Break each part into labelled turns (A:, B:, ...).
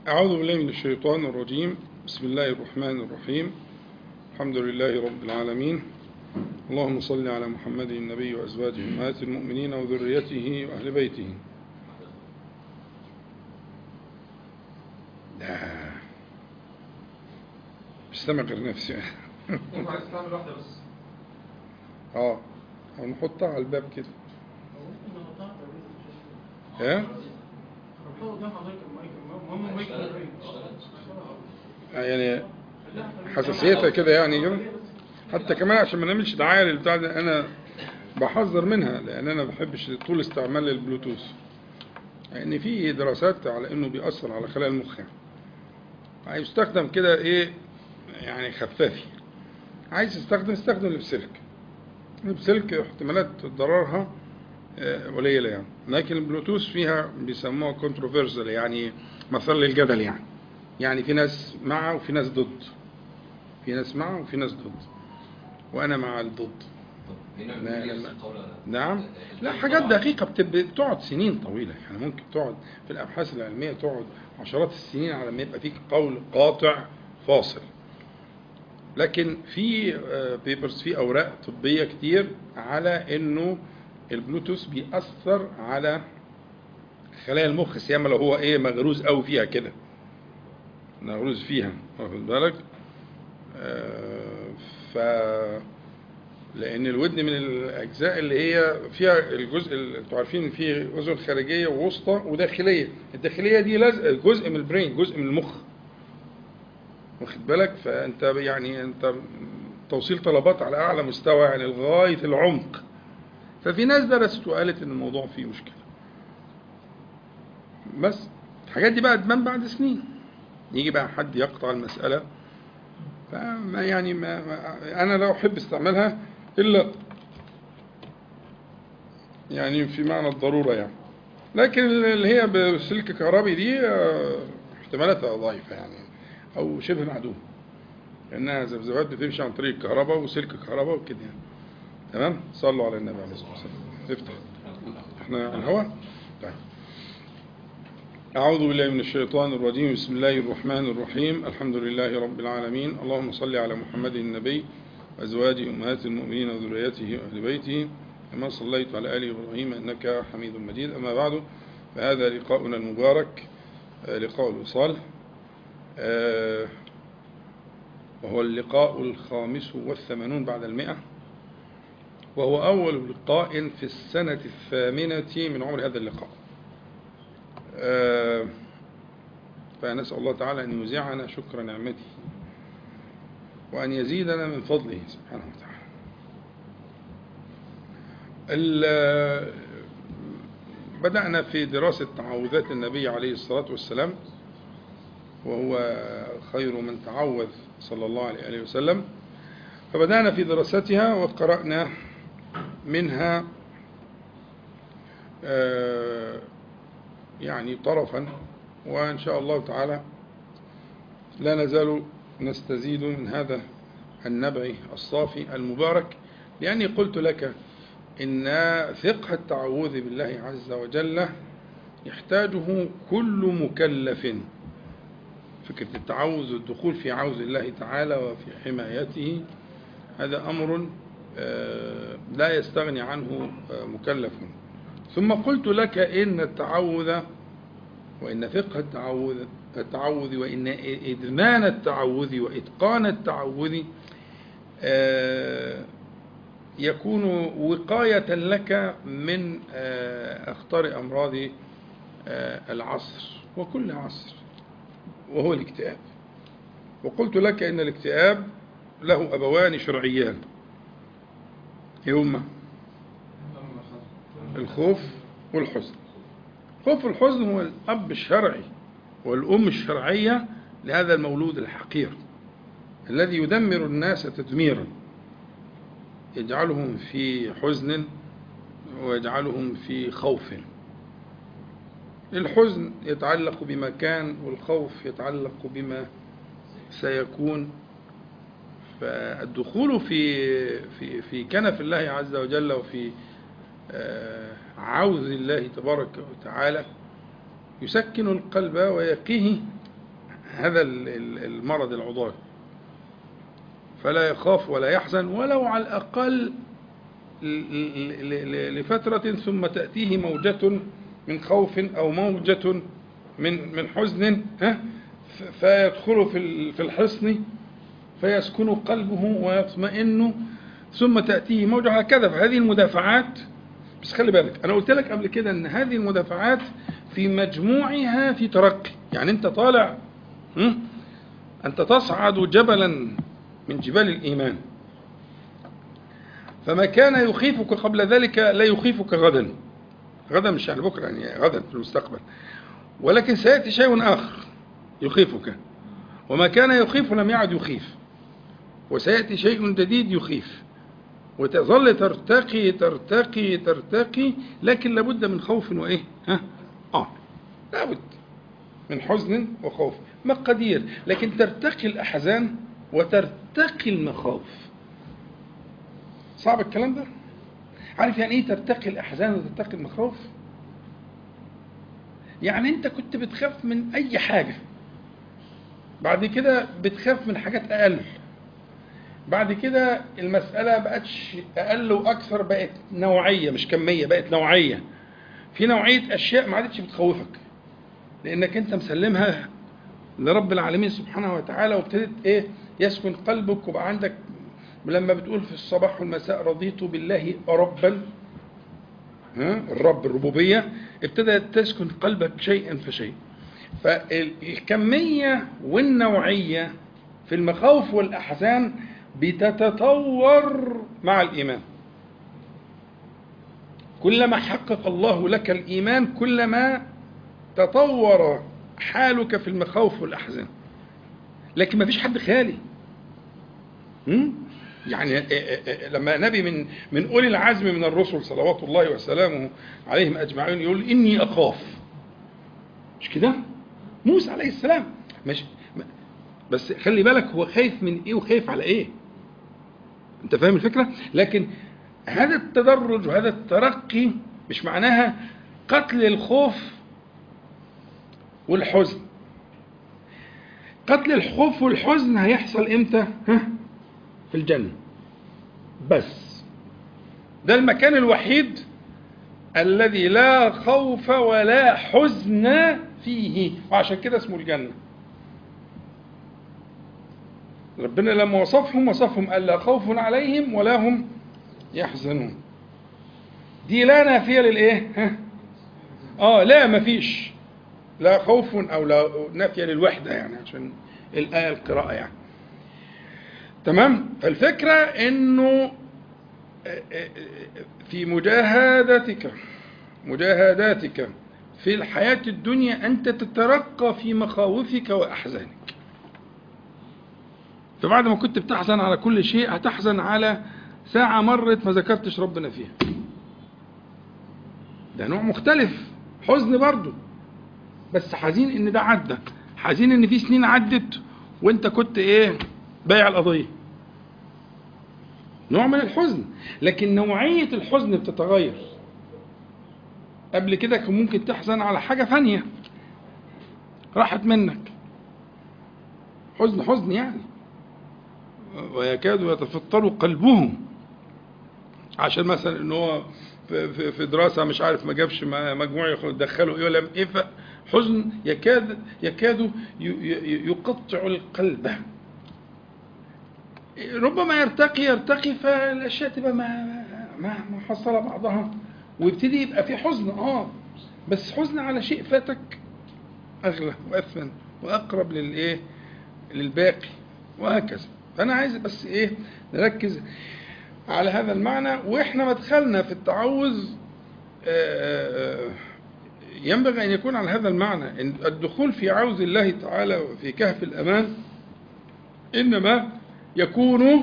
A: أعوذ بالله من الشيطان الرجيم بسم الله الرحمن الرحيم الحمد لله رب العالمين اللهم صل على محمد النبي وأزواجه أمهات المؤمنين وذريته وأهل بيته لا مش سامع غير نفسي
B: انت عايز تعمل واحده بس
A: اه هنحطها على الباب كده ها يعني حساسيتها كده يعني كده حتى كمان عشان ما نعملش دعايه للبتاع ده انا بحذر منها لان انا ما بحبش طول استعمال البلوتوث لان يعني في دراسات على انه بيأثر على خلايا المخ يعني هيستخدم كده ايه يعني خفافي عايز يستخدم استخدم اللي بسلك اللي بسلك احتمالات ضررها قليله يعني لكن البلوتوث فيها بيسموها كونتروفيرسال يعني مثل للجدل يعني يعني في ناس مع وفي ناس ضد في ناس مع وفي ناس ضد وانا مع الضد لا لا لا. نعم لا حاجات دقيقة بتقعد سنين طويلة يعني ممكن تقعد في الأبحاث العلمية تقعد عشرات السنين على ما يبقى فيك قول قاطع فاصل لكن في بيبرز في أوراق طبية كتير على إنه البلوتوث بيأثر على خلايا المخ سيما لو هو إيه مغروز قوي فيها كده مغروز فيها واخد بالك آه ف لان الودن من الاجزاء اللي هي فيها الجزء اللي انتوا عارفين فيه اذن خارجيه ووسطى وداخليه الداخليه دي لازق جزء من البرين جزء من المخ واخد بالك فانت يعني انت توصيل طلبات على اعلى مستوى يعني لغايه العمق ففي ناس درست وقالت ان الموضوع فيه مشكله بس الحاجات دي بقى تبان بعد سنين يجي بقى حد يقطع المساله فما يعني ما, ما انا لا احب استعمالها الا يعني في معنى الضروره يعني لكن اللي هي بسلك كهربي دي احتمالاتها ضعيفه يعني او شبه معدومه لانها ذبذبات بتمشي عن طريق الكهرباء وسلك كهرباء وكده يعني تمام صلوا على النبي عليه الصلاه والسلام افتح احنا على الهواء طيب أعوذ بالله من الشيطان الرجيم بسم الله الرحمن الرحيم الحمد لله رب العالمين اللهم صل على محمد النبي وأزواجه أمهات المؤمنين وذريته وأهل بيته كما صليت على آل إبراهيم إنك حميد مجيد أما بعد فهذا لقاؤنا المبارك لقاء الوصال وهو اللقاء الخامس والثمانون بعد المئة وهو أول لقاء في السنة الثامنة من عمر هذا اللقاء آه فنسأل الله تعالى أن يوزعنا شكر نعمته وأن يزيدنا من فضله سبحانه وتعالى بدأنا في دراسة تعوذات النبي عليه الصلاة والسلام وهو خير من تعوذ صلى الله عليه وسلم فبدأنا في دراستها وقرأنا منها آه يعني طرفا وإن شاء الله تعالى لا نزال نستزيد من هذا النبع الصافي المبارك لأني قلت لك إن فقه التعوذ بالله عز وجل يحتاجه كل مكلف فكرة التعوذ والدخول في عوذ الله تعالى وفي حمايته هذا أمر لا يستغني عنه مكلف ثم قلت لك إن التعوذ وإن فقه التعوذ التعوذ وإن إدمان التعوذ وإتقان التعوذ يكون وقاية لك من أخطار أمراض العصر وكل عصر وهو الاكتئاب وقلت لك إن الاكتئاب له أبوان شرعيان هما الخوف والحزن خوف الحزن هو الأب الشرعي والأم الشرعية لهذا المولود الحقير الذي يدمر الناس تدميرا يجعلهم في حزن ويجعلهم في خوف الحزن يتعلق بما كان والخوف يتعلق بما سيكون فالدخول في في في كنف الله عز وجل وفي عوذ الله تبارك وتعالى يسكن القلب ويقيه هذا ال- ال- المرض العضال فلا يخاف ولا يحزن ولو على الأقل ل- ل- ل- لفترة ثم تأتيه موجة من خوف أو موجة من من حزن ها ف- فيدخل في ال- في الحصن فيسكن قلبه ويطمئن ثم تأتيه موجة هكذا فهذه المدافعات بس خلي بالك أنا قلت لك قبل كده أن هذه المدافعات في مجموعها في ترقي يعني أنت طالع هم؟ أنت تصعد جبلا من جبال الإيمان فما كان يخيفك قبل ذلك لا يخيفك غدا غدا مش يعني بكرة يعني غدا في المستقبل ولكن سيأتي شيء آخر يخيفك وما كان يخيف لم يعد يخيف وسيأتي شيء جديد يخيف وتظل ترتقي ترتقي ترتقي لكن لابد من خوف وإيه ها آه لابد من حزن وخوف مقادير لكن ترتقي الأحزان وترتقي المخاوف صعب الكلام ده عارف يعني ايه ترتقي الأحزان وترتقي المخاوف يعني انت كنت بتخاف من اي حاجة بعد كده بتخاف من حاجات اقل بعد كده المسألة بقتش اقل واكثر بقت نوعية مش كمية بقت نوعية في نوعية اشياء ما عادتش بتخوفك لانك انت مسلمها لرب العالمين سبحانه وتعالى وابتدت ايه يسكن قلبك وبقى عندك لما بتقول في الصباح والمساء رضيت بالله ربا ها الرب الربوبية ابتدت تسكن قلبك شيئا فشيئا فالكمية والنوعية في المخاوف والأحزان بتتطور مع الإيمان كلما حقق الله لك الإيمان كلما تطور حالك في المخاوف والأحزان لكن ما فيش حد خالي م? يعني لما نبي من من اولي العزم من الرسل صلوات الله وسلامه عليهم اجمعين يقول اني اخاف مش كده موسى عليه السلام مش بس خلي بالك هو خايف من ايه وخايف على ايه انت فاهم الفكره لكن هذا التدرج وهذا الترقي مش معناها قتل الخوف والحزن قتل الخوف والحزن هيحصل امتى ها في الجنة بس ده المكان الوحيد الذي لا خوف ولا حزن فيه وعشان كده اسمه الجنة ربنا لما وصفهم وصفهم قال لا خوف عليهم ولا هم يحزنون دي لا نافية للايه ها؟ اه لا مفيش لا خوف او لا نافية للوحدة يعني عشان الآية القراءة يعني تمام فالفكرة انه في مجاهدتك مجاهداتك في الحياة الدنيا أنت تترقى في مخاوفك وأحزانك فبعد ما كنت بتحزن على كل شيء هتحزن على ساعة مرت ما ذكرتش ربنا فيها ده نوع مختلف حزن برضه بس حزين ان ده عدى حزين ان في سنين عدت وانت كنت ايه بايع القضيه نوع من الحزن لكن نوعية الحزن بتتغير قبل كده كان ممكن تحزن على حاجة ثانية راحت منك حزن حزن يعني ويكاد يتفطر قلبه عشان مثلا ان هو في, في دراسة مش عارف ما جابش مجموع يدخله ايه ولا ايه حزن يكاد يكاد يقطع القلب ربما يرتقي يرتقي فالاشياء تبقى ما ما محصله بعضها ويبتدي يبقى في حزن اه بس حزن على شيء فاتك اغلى واثمن واقرب للايه للباقي وهكذا فانا عايز بس ايه نركز على هذا المعنى واحنا مدخلنا في التعوذ ينبغي ان يكون على هذا المعنى ان الدخول في عوز الله تعالى في كهف الامان انما يكون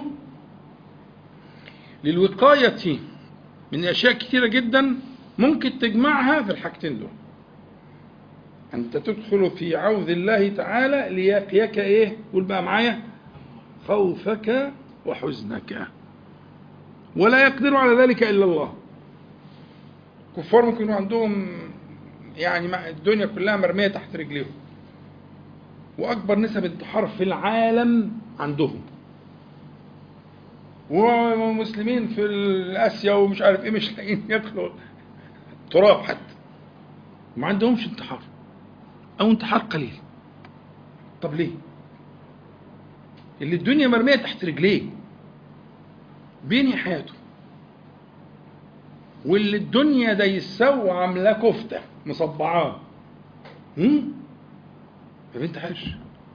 A: للوقاية من أشياء كثيرة جدا ممكن تجمعها في الحاجتين دول أنت تدخل في عوذ الله تعالى ليقيك إيه قول بقى معايا خوفك وحزنك ولا يقدر على ذلك إلا الله كفار ممكن يكونوا عندهم يعني الدنيا كلها مرمية تحت رجليهم واكبر نسب انتحار في العالم عندهم ومسلمين في اسيا ومش عارف ايه مش لاقيين ياكلوا تراب حتى ما عندهمش انتحار او انتحار قليل طب ليه اللي الدنيا مرميه تحت رجليه بينهي حياته واللي الدنيا دايساه وعاملاه كفته مصبعاه هم؟ ما بينتحرش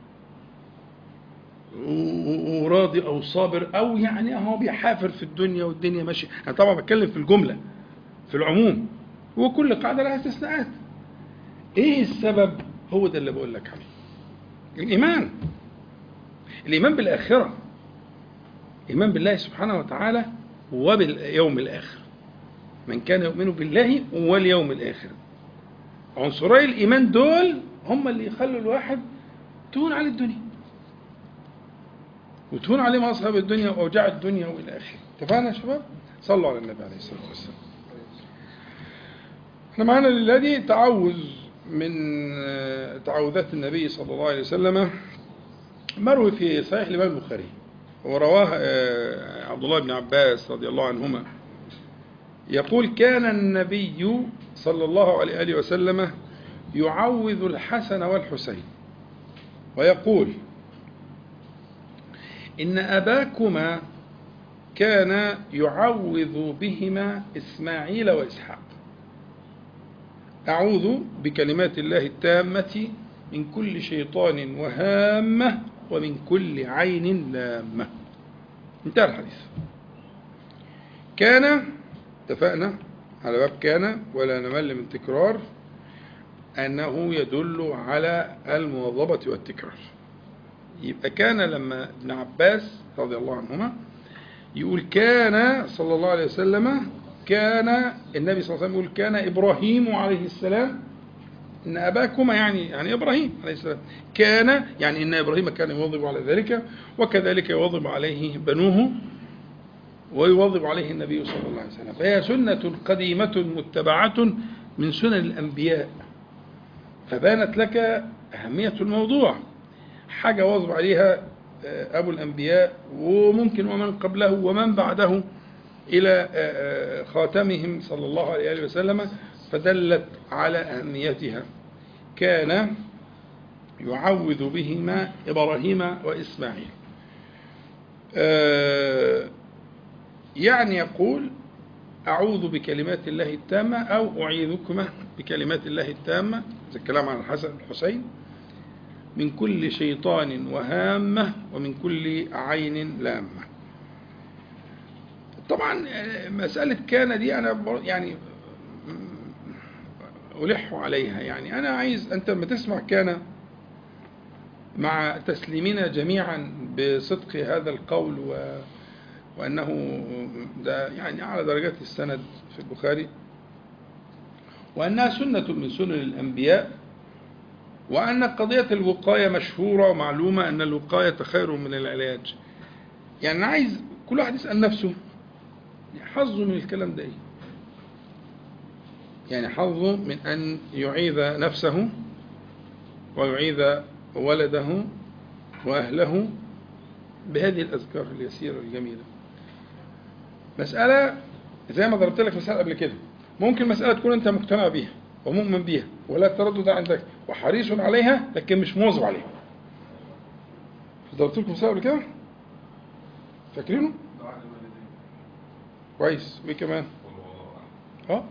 A: و- وراضي او صابر او يعني هو بيحافر في الدنيا والدنيا ماشيه انا طبعا بتكلم في الجمله في العموم وكل قاعده لها استثناءات ايه السبب هو ده اللي بقول لك عليه الايمان الايمان بالاخره ايمان بالله سبحانه وتعالى وباليوم الاخر من كان يؤمن بالله واليوم الاخر عنصري الايمان دول هم اللي يخلوا الواحد تهون على الدنيا وتهون عليه مصائب الدنيا واوجاع الدنيا والى اخره اتفقنا يا شباب صلوا على النبي عليه الصلاه والسلام احنا معانا الليله دي تعوذ من آه، تعوذات النبي صلى الله عليه وسلم مروي في صحيح الامام البخاري ورواه آه، عبد الله بن عباس رضي الله عنهما يقول كان النبي صلى الله عليه وآله وسلم يعوذ الحسن والحسين ويقول إن أباكما كان يعوذ بهما إسماعيل وإسحاق أعوذ بكلمات الله التامة من كل شيطان وهامة ومن كل عين لامة انتهى الحديث كان اتفقنا على باب كان ولا نمل من تكرار أنه يدل على المواظبة والتكرار يبقى كان لما ابن عباس رضي الله عنهما يقول كان صلى الله عليه وسلم كان النبي صلى الله عليه وسلم يقول كان إبراهيم عليه السلام إن أباكما يعني يعني إبراهيم عليه السلام كان يعني إن إبراهيم كان يواظب على ذلك وكذلك يواظب عليه بنوه ويواظب عليه النبي صلى الله عليه وسلم فهي سنة قديمة متبعة من سنن الأنبياء فبانت لك أهمية الموضوع حاجة واظب عليها آه، أبو الأنبياء وممكن ومن قبله ومن بعده إلى آه، آه، خاتمهم صلى الله عليه وسلم فدلت على أهميتها كان يعوذ بهما إبراهيم وإسماعيل آه، يعني يقول أعوذ بكلمات الله التامة أو أعيذكما بكلمات الله التامة زي الكلام عن الحسن والحسين من كل شيطان وهامة ومن كل عين لامة طبعا آه، مسألة كان دي أنا بر- يعني م- ألح عليها يعني أنا عايز أنت لما تسمع كان مع تسليمنا جميعا بصدق هذا القول و وأنه ده يعني أعلى درجات السند في البخاري وأنها سنة من سنن الأنبياء وأن قضية الوقاية مشهورة ومعلومة أن الوقاية خير من العلاج يعني أنا عايز كل واحد يسأل نفسه حظه من الكلام ده إيه يعني حظه من أن يعيذ نفسه ويعيذ ولده وأهله بهذه الأذكار اليسيرة الجميلة مسألة زي ما ضربت لك مثال قبل كده ممكن مسألة تكون أنت مقتنع بيها ومؤمن بيها ولا تردد عندك وحريص عليها لكن مش مواظب عليها ضربت لكم مثال قبل كده فاكرينه
B: دعاء الوالدين
A: كويس وايه كمان
B: قل هو الله احد
A: اه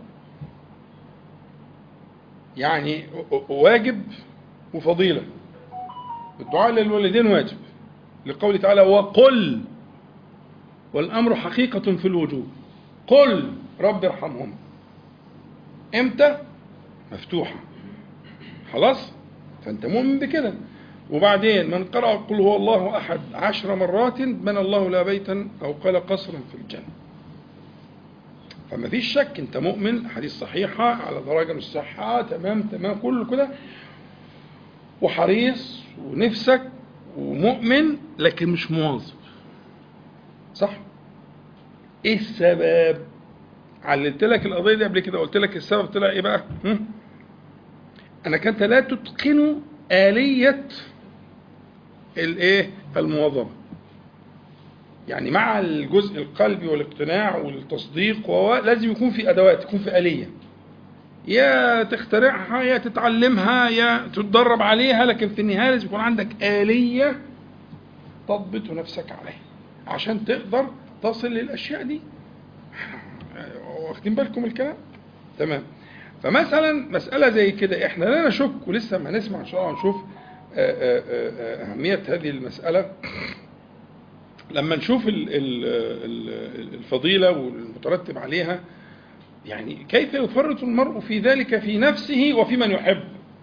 A: يعني و- و- واجب وفضيلة الدعاء للوالدين واجب لقوله تعالى وقل والأمر حقيقة في الوجوب قل رب ارحمهم امتى مفتوحة خلاص فانت مؤمن بكده وبعدين من قرأ قل هو الله أحد عشر مرات بنى الله لا بيتا أو قال قصرا في الجنة فما فيش شك انت مؤمن حديث صحيحة على درجة من الصحة تمام تمام كله كده وحريص ونفسك ومؤمن لكن مش مواظب صح ايه السبب عللت لك القضية دي قبل كده قلت لك السبب طلع ايه بقى هم؟ انك انت لا تتقن آلية الايه المواظبة يعني مع الجزء القلبي والاقتناع والتصديق وهو لازم يكون في ادوات يكون في آلية يا تخترعها يا تتعلمها يا تتدرب عليها لكن في النهاية لازم يكون عندك آلية تضبط نفسك عليها عشان تقدر تصل للأشياء دي واخدين بالكم الكلام تمام فمثلا مسألة زي كده احنا لا نشك ولسه ما نسمع ان شاء الله نشوف آه، آه، آه، أهمية هذه المسألة لما نشوف ال- ال- ال- الفضيلة والمترتب عليها يعني كيف يفرط المرء في ذلك في نفسه وفي من يحب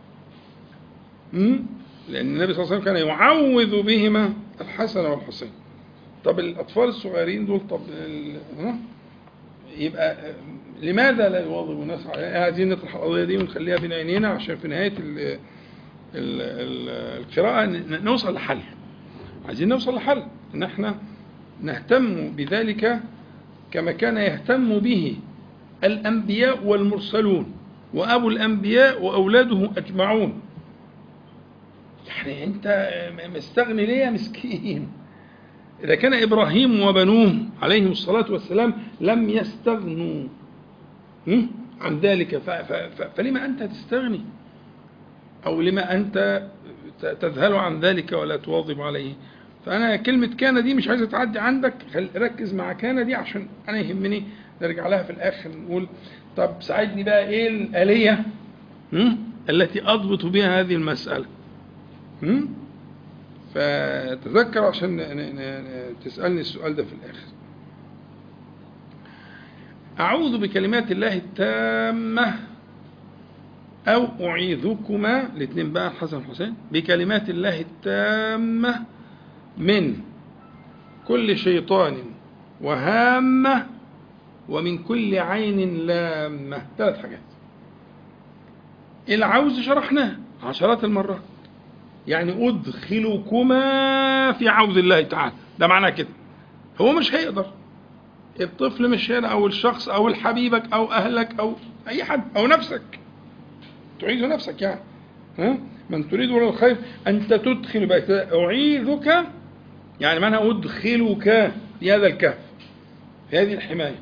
A: مم؟ لأن النبي صلى الله عليه وسلم كان يعوذ بهما الحسن والحسين طب الأطفال الصغيرين دول طب ال- ها؟ يبقى آه، لماذا لا يواظب الناس على عايزين نطرح القضية دي ونخليها بين عينينا عشان في نهاية ال ال ال القراءة ن- نوصل لحل عايزين نوصل لحل ان احنا نهتم بذلك كما كان يهتم به الأنبياء والمرسلون وأبو الأنبياء وأولاده أجمعون يعني أنت مستغني ليه يا مسكين إذا كان إبراهيم وبنوه عليهم الصلاة والسلام لم يستغنوا هم؟ عن ذلك ف- ف- ف- فلما أنت تستغني أو لما أنت ت- تذهل عن ذلك ولا تواظب عليه فأنا كلمة كان دي مش عايزة تعدي عندك خل- ركز مع كان دي عشان أنا يهمني نرجع لها في الآخر نقول طب ساعدني بقى إيه الآلية هم؟ التي أضبط بها هذه المسألة هم؟ فتذكر عشان ن- ن- ن- تسألني السؤال ده في الآخر أعوذ بكلمات الله التامة أو أعيذكما الاثنين بقى الحسن والحسين بكلمات الله التامة من كل شيطان وهامة ومن كل عين لامة ثلاث حاجات العوز شرحناه عشرات المرات يعني أدخلكما في عوز الله تعالى ده معناه كده هو مش هيقدر الطفل مش هنا أو الشخص أو الحبيبك أو أهلك أو أي حد أو نفسك تعيذ نفسك يعني ها من تريد ولا الخير أنت تدخل بقى كده أعيذك يعني معنى أدخلك في هذا الكهف في هذه الحماية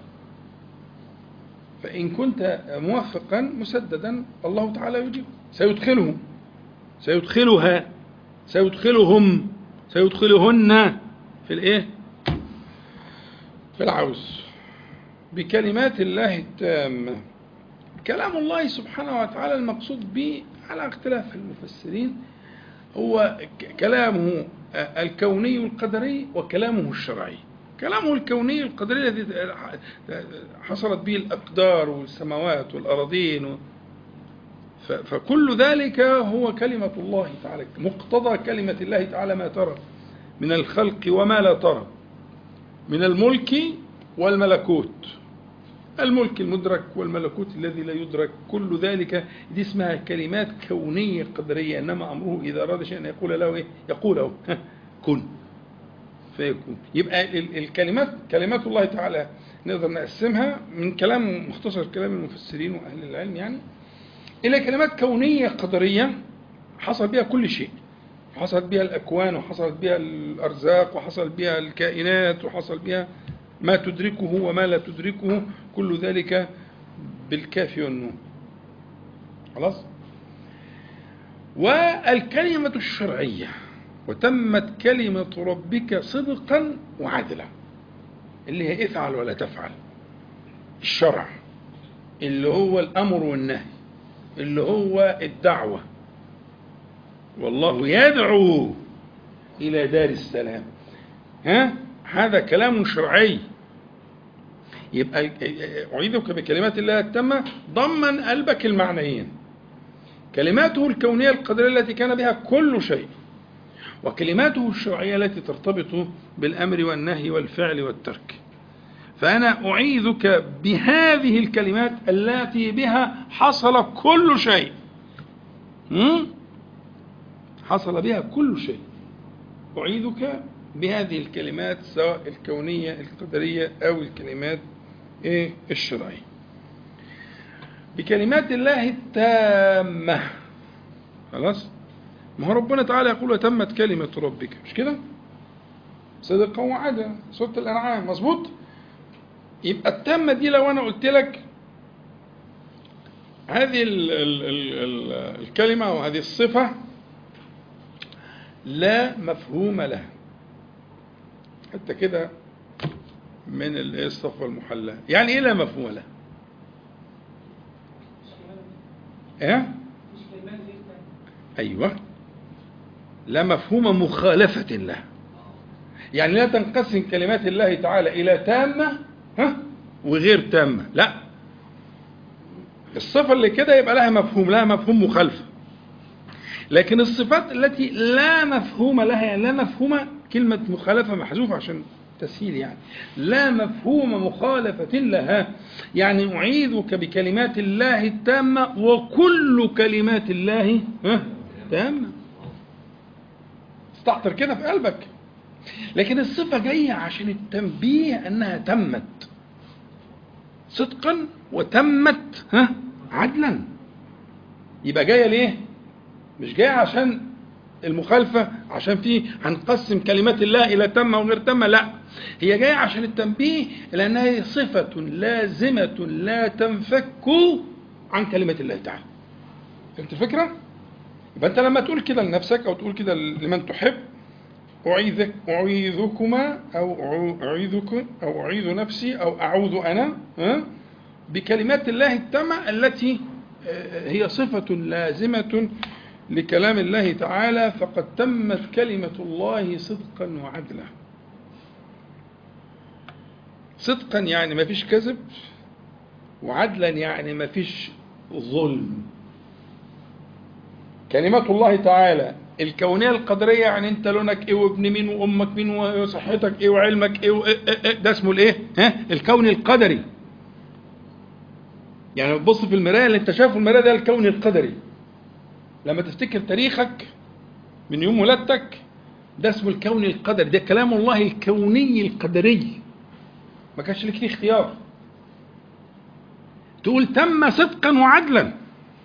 A: فإن كنت موفقا مسددا الله تعالى يجيب سيدخلهم سيدخلها سيدخلهم سيدخلهن في الايه في العوز بكلمات الله التامة كلام الله سبحانه وتعالى المقصود به على اختلاف المفسرين هو ك- كلامه الكوني القدري وكلامه الشرعي كلامه الكوني القدري الذي حصلت به الأقدار والسماوات والأراضين و- ف- فكل ذلك هو كلمة الله تعالى مقتضى كلمة الله تعالى ما ترى من الخلق وما لا ترى من الملك والملكوت الملك المدرك والملكوت الذي لا يدرك كل ذلك دي اسمها كلمات كونية قدرية إنما أمره إذا أراد شيئا يقول له إيه يقول له كن فيكون يبقى ال- الكلمات كلمات الله تعالى نقدر نقسمها من كلام مختصر كلام المفسرين وأهل العلم يعني إلى كلمات كونية قدرية حصل بها كل شيء حصلت بها الأكوان وحصلت بها الأرزاق وحصل بها الكائنات وحصل بها ما تدركه وما لا تدركه كل ذلك بالكاف والنون خلاص والكلمة الشرعية وتمت كلمة ربك صدقا وعدلا اللي هي افعل ولا تفعل الشرع اللي هو الأمر والنهي اللي هو الدعوة والله يدعو إلى دار السلام ها هذا كلام شرعي يبقى أعيذك بكلمات الله التامة ضمن قلبك المعنيين كلماته الكونية القدرية التي كان بها كل شيء وكلماته الشرعية التي ترتبط بالأمر والنهي والفعل والترك فأنا أعيذك بهذه الكلمات التي بها حصل كل شيء م? حصل بها كل شيء أعيذك بهذه الكلمات سواء الكونية القدرية أو الكلمات إيه الشرعية بكلمات الله التامة خلاص ما هو ربنا تعالى يقول وتمت كلمة ربك مش كده صدقا وعدا سورة الأنعام مظبوط يبقى التامة دي لو أنا قلت لك هذه ال ال ال ال الكلمة أو هذه الصفة لا مفهوم لها حتى كده من ال- الصفة المحلى يعني إيه لا مفهوم لها إيه؟ أيوة لا مفهوم مخالفة له يعني لا تنقسم كلمات الله تعالى إلى تامة ها وغير تامة لا الصفة اللي كده يبقى لها مفهوم لها مفهوم مخالفة لكن الصفات التي لا مفهوم لها يعني لا مفهوم كلمة مخالفة محذوفة عشان تسهيل يعني لا مفهوم مخالفة لها يعني أعيذك بكلمات الله التامة وكل كلمات الله ها تامة استحضر كده في قلبك لكن الصفة جاية عشان التنبيه أنها تمت صدقا وتمت ها عدلا يبقى جاية ليه مش جاية عشان المخالفة عشان في هنقسم كلمات الله إلى تامة وغير تامة لا هي جاية عشان التنبيه لأنها هي صفة لازمة لا تنفك عن كلمة الله تعالى فهمت الفكرة؟ يبقى أنت لما تقول كده لنفسك أو تقول كده لمن تحب أعيذك أعيذكما أو أعو- أعيذك أو أعيذ نفسي أو أعوذ أنا ها؟ بكلمات الله التامة التي آه، هي صفة لازمة لكلام الله تعالى فقد تمت كلمة الله صدقا وعدلا صدقا يعني ما فيش كذب وعدلا يعني ما فيش ظلم كلمات الله تعالى الكونية القدرية يعني انت لونك ايه وابن مين وامك مين وصحتك ايه وعلمك ايه, وإيه إيه إيه ده اسمه الايه ها الكون القدري يعني بتبص في المرايه اللي انت شايفه المرايه ده الكون القدري لما تفتكر تاريخك من يوم ولادتك ده اسمه الكون القدري ده كلام الله الكوني القدري ما كانش لك فيه اختيار تقول تم صدقا وعدلا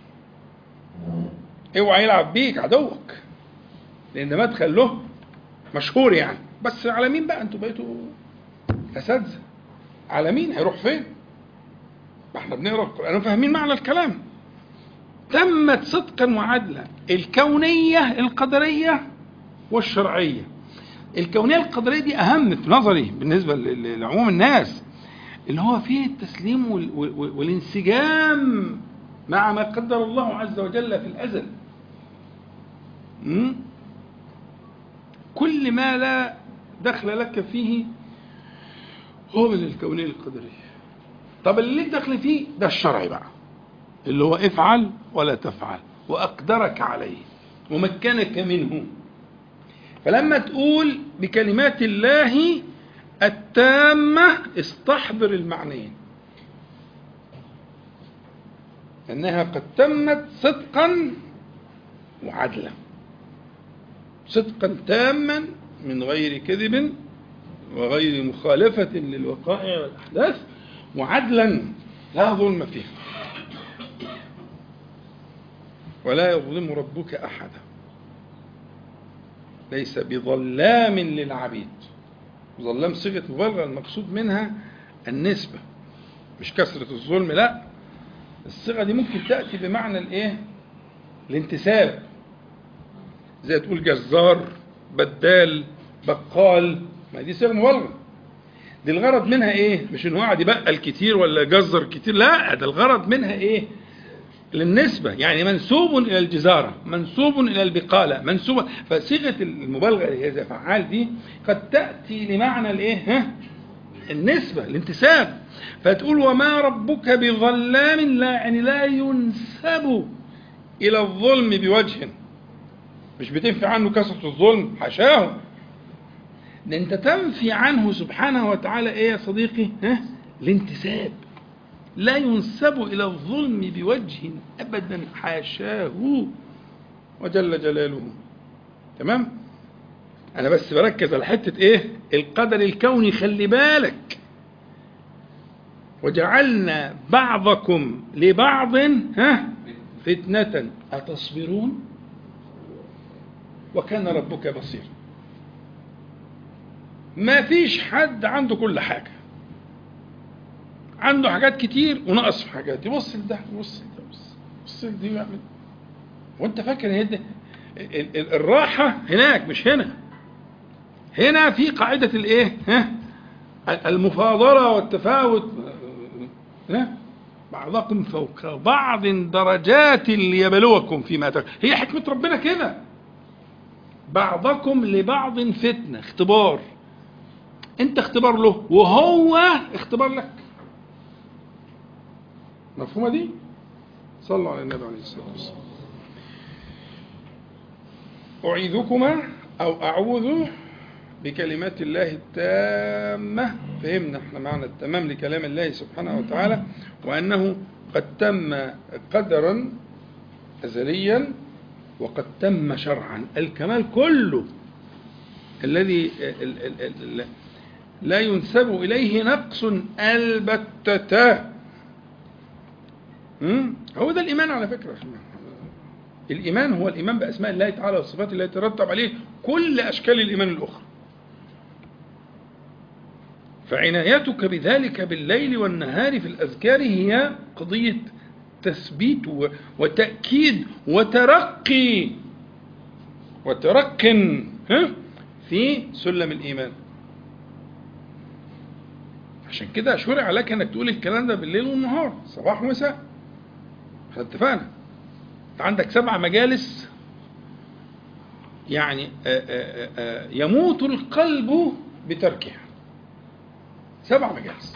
A: اوعى يلعب بيك عدوك لان مدخل له مشهور يعني بس على مين بقى انتوا بقيتوا اساتذه على مين هيروح فين ما احنا بنقرا القران وفاهمين معنى الكلام تمت صدقا وعدلا الكونيه القدريه والشرعيه الكونيه القدريه دي اهم في نظري بالنسبه ل- ل- لعموم الناس اللي هو فيه التسليم وال- وال- والانسجام مع ما قدر الله عز وجل في الازل م? كل ما لا دخل لك فيه هو من الكونية القدرية طب اللي ليك دخل فيه ده الشرعي بقى اللي هو افعل ولا تفعل وأقدرك عليه ومكنك منه فلما تقول بكلمات الله التامة استحضر المعنيين أنها قد تمت صدقا وعدلا صدقا تاما من غير كذب وغير مخالفة للوقائع والأحداث وعدلا لا ظلم فيها ولا يظلم ربك أحدا ليس بظلام للعبيد ظلام صيغة مبالغة المقصود منها النسبة مش كثرة الظلم لا الصيغة دي ممكن تأتي بمعنى الايه الانتساب زي تقول جزار بدال بقال ما دي صيغة مبالغة دي الغرض منها ايه مش ان هو قاعد يبقل كتير ولا يجزر كتير لا ده الغرض منها ايه للنسبة يعني منسوب إلى الجزارة منسوب إلى البقالة منسوب فصيغة المبالغة اللي هي فعال دي قد تأتي لمعنى الإيه ها النسبة الانتساب فتقول وما ربك بظلام لا يعني لا ينسب إلى الظلم بوجه مش بتنفي عنه كثرة الظلم حاشاه ده انت تنفي عنه سبحانه وتعالى ايه يا صديقي ها الانتساب لا ينسب إلى الظلم بوجه أبدا حاشاه وجل جلاله تمام أنا بس بركز على حتة إيه القدر الكوني خلي بالك وجعلنا بعضكم لبعض ها فتنة أتصبرون وكان ربك بصيرا ما فيش حد عنده كل حاجة عنده حاجات كتير ونقص في حاجات يبص لده يبص لده يبص يبص لدي ويعمل وانت فاكر ان ده ال- ال- الراحة هناك مش هنا هنا في قاعدة الايه ها المفاضلة والتفاوت ها بعضكم فوق بعض درجات ليبلوكم فيما أتاكم هي حكمة ربنا كده بعضكم لبعض فتنة اختبار انت اختبار له وهو اختبار لك مفهومة دي صلوا على النبي عليه الصلاة والسلام أعيذكما أو أعوذ بكلمات الله التامة فهمنا احنا معنى التمام لكلام الله سبحانه وتعالى وأنه قد تم قدرا أزليا وقد تم شرعا الكمال كله الذي ال- ال- ال- لا ينسب إليه نقص البتة مم؟ هو ده الإيمان على فكرة الإيمان هو الإيمان بأسماء الله تعالى والصفات التي يترتب عليه كل أشكال الإيمان الأخرى فعنايتك بذلك بالليل والنهار في الأذكار هي قضية تثبيت و- وتأكيد وترقي وترقن ها في سلم الإيمان عشان كده شرع لك انك تقول الكلام ده بالليل والنهار صباح ومساء احنا اتفقنا انت عندك سبع مجالس يعني آآ آآ آآ يموت القلب بتركها سبع مجالس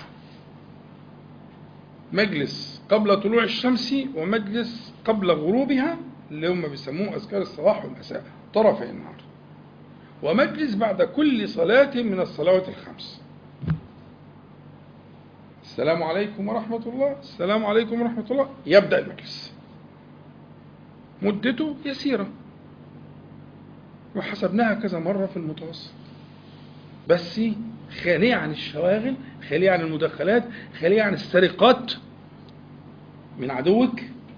A: مجلس قبل طلوع الشمس ومجلس قبل غروبها اللي هم بيسموه أذكار الصباح والمساء طرفي النهار ومجلس بعد كل صلاة من الصلوات الخمس السلام عليكم ورحمة الله السلام عليكم ورحمة الله يبدأ المجلس مدته يسيرة وحسبناها كذا مرة في المتوسط بس خالية عن الشواغل خالية عن المداخلات خالية عن السرقات من عدوك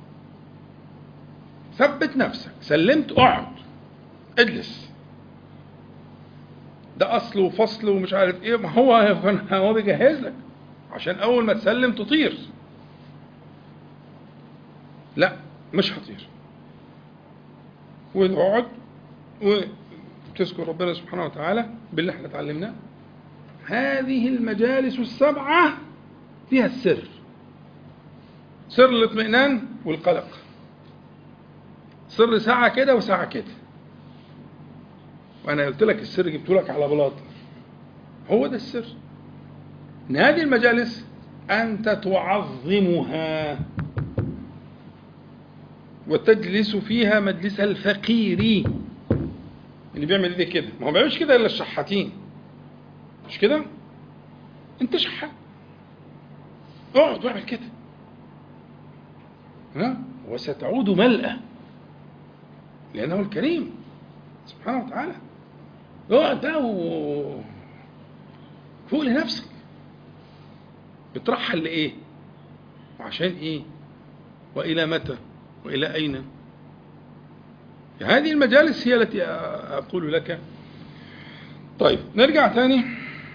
A: ثبت نفسك سلمت اقعد اجلس ده اصل وفصل ومش عارف ايه ما هو هو بيجهز لك عشان اول ما تسلم تطير لا مش هطير وتقعد وتذكر ربنا سبحانه وتعالى باللي احنا اتعلمناه هذه المجالس السبعة فيها السر سر الاطمئنان والقلق سر ساعة كده وساعة كده وأنا قلت لك السر جبت لك على بلاط هو ده السر إن هذه المجالس أنت تعظمها وتجلس فيها مجلس الفقير اللي بيعمل ايه كده ما هو ما بيعملش كده الا الشحاتين مش كده انت شحات اقعد واعمل كده ها وستعود ملأة لأنه الكريم سبحانه وتعالى اقعد بقى و فوق لنفسك بترحل لإيه وعشان إيه وإلى متى وإلى أين هذه المجالس هي التي أقول لك طيب نرجع تاني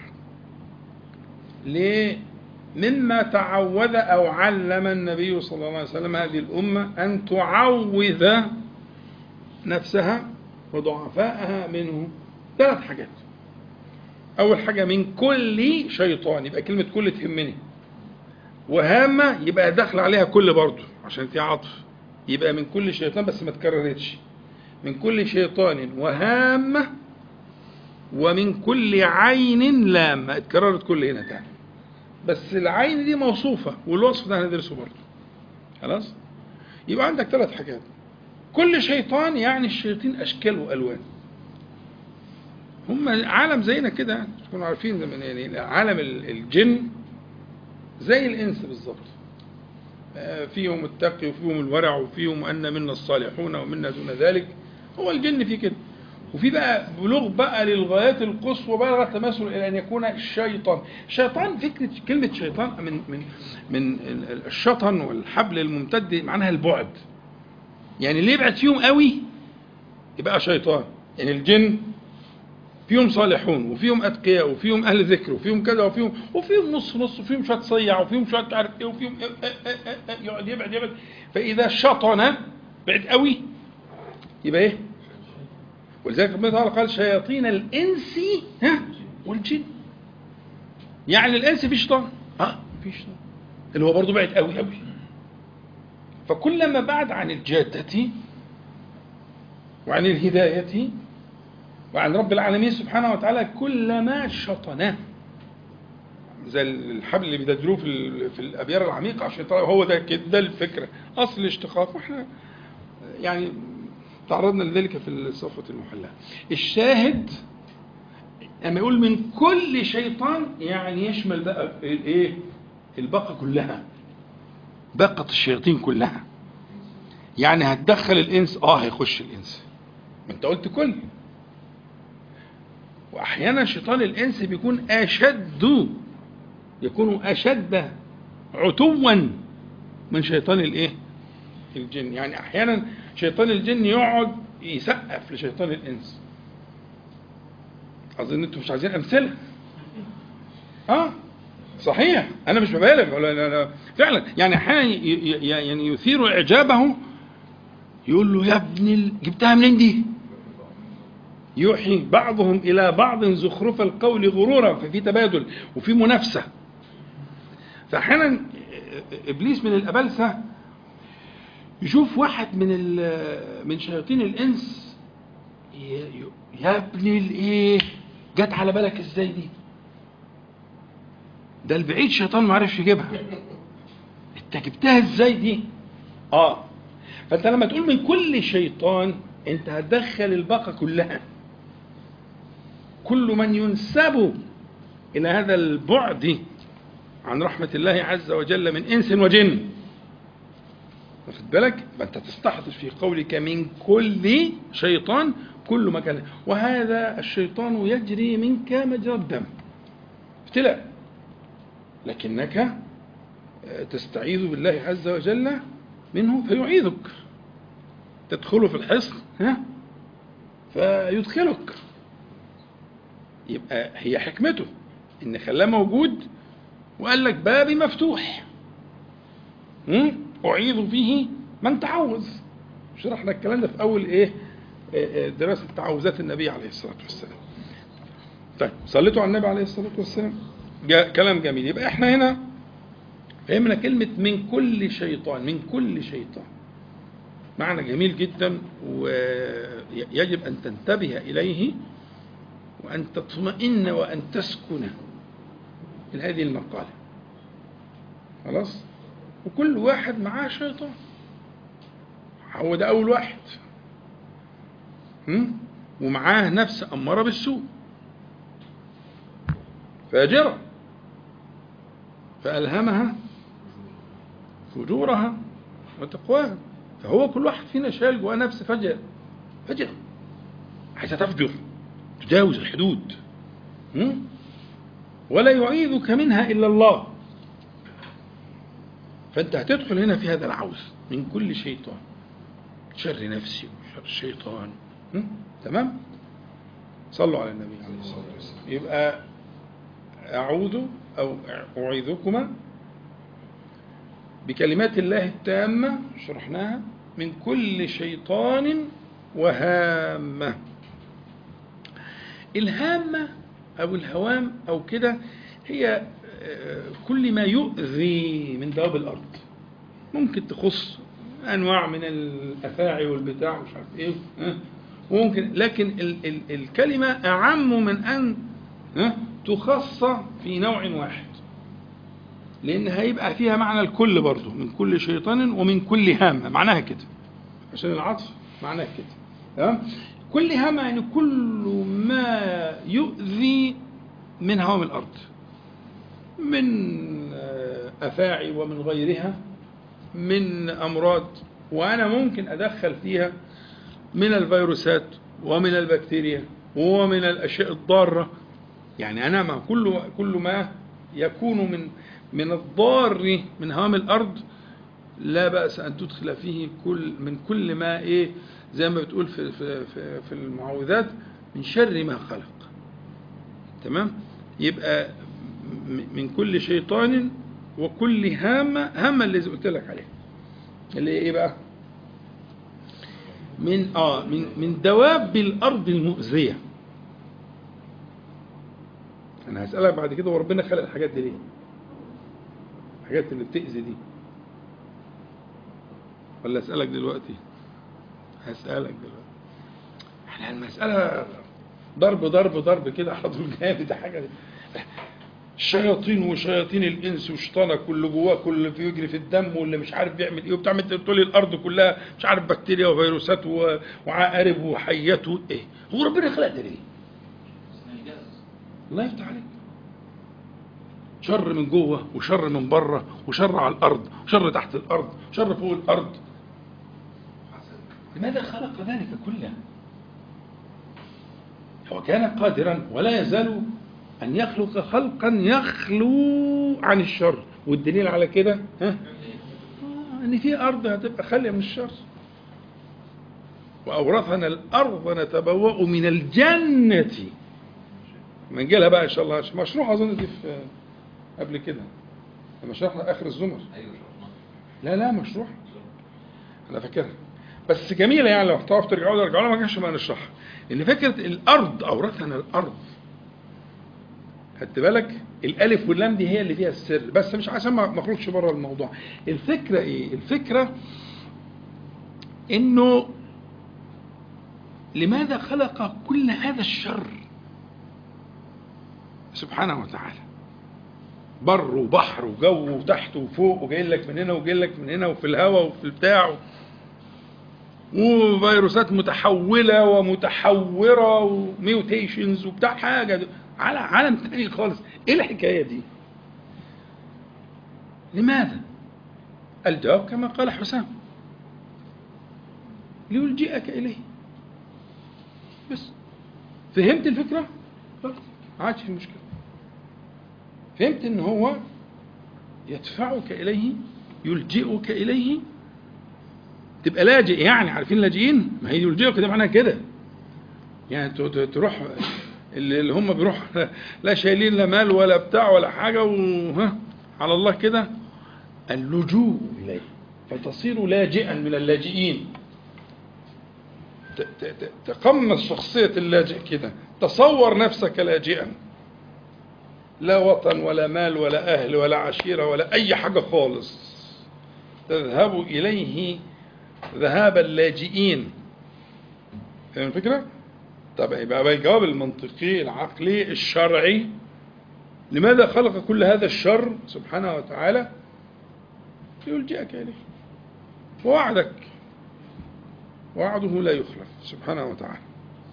A: ل مما تعوذ أو علم النبي صلى الله عليه وسلم هذه الأمة أن تعوذ نفسها وضعفاءها منه ثلاث حاجات أول حاجة من كل شيطان يبقى كلمة كل تهمني وهامة يبقى داخل عليها كل برضه عشان في عطف يبقى من كل شيطان بس ما تكررتش من كل شيطان وهامة ومن كل عين لامة اتكررت كل هنا تاني بس العين دي موصوفة والوصف ده هندرسه برضه خلاص يبقى عندك ثلاث حاجات كل شيطان يعني الشياطين أشكال وألوان هم عالم زينا كده تكونوا عارفين زمان يعني عالم الجن زي الإنس بالظبط فيهم التقي وفيهم الورع وفيهم أن منا الصالحون ومنا دون ذلك هو الجن فيه كده وفي بقى بلوغ بقى للغايات القصوى بلغ التماثل الى ان يكون الشيطان شيطان فكره كلمه شيطان من من من الشطن والحبل الممتد معناها البعد يعني اللي يبعد فيهم قوي يبقى شيطان يعني الجن فيهم صالحون وفيهم اتقياء وفيهم اهل ذكر وفيهم كذا وفيهم وفيهم نص نص وفيهم شويه صيع وفيهم شويه مش عارف ايه وفيهم إيه إيه إيه إيه إيه يقعد يبعد يبعد فاذا شطن بعد قوي يبقى ايه؟ ولذلك ربنا تعالى قال شياطين الانس ها والجن يعني الانس في شيطان اه في شيطان اللي هو برضه بعد قوي قوي فكلما بعد عن الجادة وعن الهداية وعن رب العالمين سبحانه وتعالى كلما شطناه زي الحبل اللي بيدجروه في ال- في الابيار العميقه عشان يطلع هو ده كده ده الفكره اصل الاشتقاق واحنا يعني تعرضنا لذلك في الصفوه المحلاه الشاهد لما يقول من كل شيطان يعني يشمل بقى الايه الباقه كلها باقه الشياطين كلها يعني هتدخل الانس اه هيخش الانس ما انت قلت كل واحيانا شيطان الانس بيكون اشد يكون اشد عتوا من شيطان الايه الجن يعني احيانا شيطان الجن يقعد يسقف لشيطان الانس اظن انتم مش عايزين امثله اه صحيح انا مش ببالغ ولا لا لا فعلا يعني احيانا ي- ي- يعني يثير اعجابه يقول له يا ابن ال... جبتها منين دي؟ يوحي بعضهم الى بعض زخرف القول غرورا ففي تبادل وفي منافسه فاحيانا ابليس من الابلسه يشوف واحد من ال- من شياطين الانس ي- ي- يا ابن الايه جت على بالك ازاي دي ده البعيد شيطان ما عرفش يجيبها انت جبتها ازاي دي اه فانت لما تقول من كل شيطان انت هتدخل الباقه كلها كل من ينسب الى هذا البعد عن رحمه الله عز وجل من انس وجن واخد بالك فانت تستحضر في قولك من كل شيطان كل مكان وهذا الشيطان يجري منك مجرى الدم ابتلاء لكنك تستعيذ بالله عز وجل منه فيعيذك تدخله في الحصن ها فيدخلك يبقى هي حكمته ان خلاه موجود وقال لك بابي مفتوح هم؟ اعيذ فيه من تعوذ شرحنا الكلام ده في اول ايه آه، آه، دراسه تعوذات النبي عليه الصلاه والسلام طيب صليتوا على النبي عليه الصلاه والسلام جا كلام جميل يبقى احنا هنا فهمنا كلمة من كل شيطان من كل شيطان معنى جميل جدا ويجب أن تنتبه إليه وأن تطمئن وأن تسكن إلى هذه المقالة خلاص وكل واحد معاه شيطان هو ده أول واحد هم؟ ومعاه نفس أمارة بالسوء فاجرة فألهمها فجورها وتقواها فهو كل واحد فينا شايل جواه نفس فجر فجر عايزة تفجر تجاوز الحدود هم؟ ولا يعيذك منها إلا الله فأنت هتدخل هنا في هذا العوز من كل شيطان شر نفسي وشر الشيطان هم؟ تمام صلوا على النبي عليه الصلاة والسلام يبقى أعوذ أو أعيذكما بكلمات الله التامة شرحناها من كل شيطان وهامة الهامة أو الهوام أو كده هي آه، كل ما يؤذي من دواب الأرض ممكن تخص أنواع من الأفاعي والبتاع مش عارف إيه ها؟ ممكن لكن ال ال الكلمة أعم من أن ها؟ تخص في نوع واحد لأن هيبقى فيها معنى الكل برضه من كل شيطان ومن كل هامة معناها كده عشان العطف معناها كده تمام كل هامة يعني كل ما يؤذي من هوام الأرض من آه، أفاعي ومن غيرها من أمراض وأنا ممكن أدخل فيها من الفيروسات ومن البكتيريا ومن الأشياء الضارة يعني أنا مع كل كل ما يكون من من الضار من هوام الأرض لا بأس أن تدخل فيه كل من كل ما إيه زي ما بتقول في في في, في المعوذات من شر ما خلق تمام يبقى م- من كل شيطان وكل هامة هامة اللي قلت لك عليها اللي هي ايه بقى من اه من من دواب الارض المؤذيه انا هسالك بعد كده وربنا خلق الحاجات دي ليه الحاجات اللي بتاذي دي ولا اسالك دلوقتي هسالك دلوقتي احنا المساله ضرب ضرب ضرب كده على طول جامد حاجه الشياطين وشياطين الانس وشيطانك واللي جواه كل اللي بيجري في الدم واللي مش عارف بيعمل ايه وبتاع انت بتقول لي الارض كلها مش عارف بكتيريا وفيروسات و- وعقارب وحيات و- ايه هو ربنا خلق ده ليه؟ الله يفتح عليك شر من جوه وشر من بره وشر على الارض وشر تحت الارض وشر فوق الارض لماذا خلق ذلك كله هو كان قادرا ولا يزال أن يخلق خلقا يخلو عن الشر والدليل على كده ها آه، أن في أرض هتبقى خالية من الشر وأورثنا الأرض نتبوأ من الجنة ما نجي لها بقى إن شاء الله مشروع أظن دي في قبل كده لما شرحنا آخر الزمر
B: ايوه شرحنا
A: لا لا مشروع انا فاكرها بس جميله يعني لو تعرفوا ترجعوا لها ارجعوا لها ما كانش ما نشرحها ان فكره الارض اورثنا الارض خدت بالك الالف واللام دي هي اللي فيها السر بس مش عشان ما ما اخرجش بره الموضوع الفكره ايه الفكره انه لماذا خلق كل هذا الشر سبحانه وتعالى بر وبحر وجو وتحت وفوق وجاي لك من هنا وجاي لك من هنا وفي الهواء وفي البتاع وفيروسات متحولة ومتحورة وميوتيشنز وبتاع حاجة على عالم تاني خالص ايه الحكاية دي لماذا الجواب كما قال حسام ليلجئك إليه بس فهمت الفكرة؟ خلاص ما عادش في مشكلة فهمت ان هو يدفعك اليه يلجئك اليه تبقى لاجئ يعني عارفين لاجئين ما هي يلجئك ده معناها كده يعني ت- ت- تروح اللي اللي هم بيروح لا شايلين لا مال ولا بتاع ولا حاجه وها على الله كده اللجوء اليه فتصير لاجئا من اللاجئين ت- ت- ت- تقمص شخصيه اللاجئ كده تصور نفسك لاجئا لا وطن ولا مال ولا أهل ولا عشيرة ولا أي حاجة خالص تذهب إليه ذهاب اللاجئين فاهم الفكرة؟ طب يبقى بقى الجواب المنطقي العقلي الشرعي لماذا خلق كل هذا الشر سبحانه وتعالى يلجئك إليه ووعدك وعده لا يخلف سبحانه وتعالى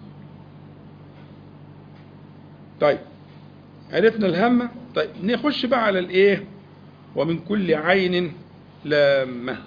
A: طيب عرفنا الهمة طيب نخش بقى على الايه ومن كل عين لامة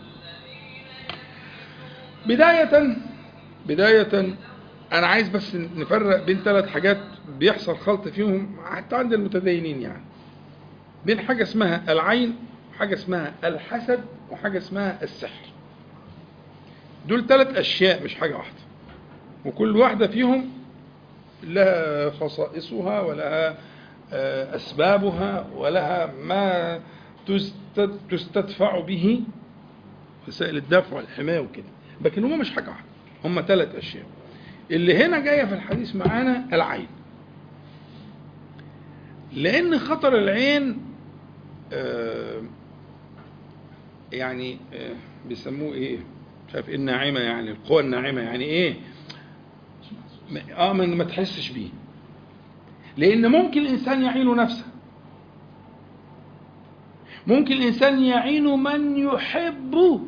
A: بداية بداية أنا عايز بس نفرق بين ثلاث حاجات بيحصل خلط فيهم حتى عند المتدينين يعني بين حاجة اسمها العين وحاجة اسمها الحسد وحاجة اسمها السحر دول ثلاث أشياء مش حاجة واحدة وكل واحدة فيهم لها خصائصها ولها آه، أسبابها ولها ما تست- تستدفع به وسائل الدفع والحماية وكده لكن هما مش حاجة واحدة هما ثلاث أشياء اللي هنا جاية في الحديث معانا العين لأن خطر العين آه، يعني آه، بيسموه إيه مش عارف إيه الناعمة يعني القوة الناعمة يعني إيه ما- اه ما ما تحسش بيه لان ممكن الانسان يعين نفسه ممكن الانسان يعين من يحب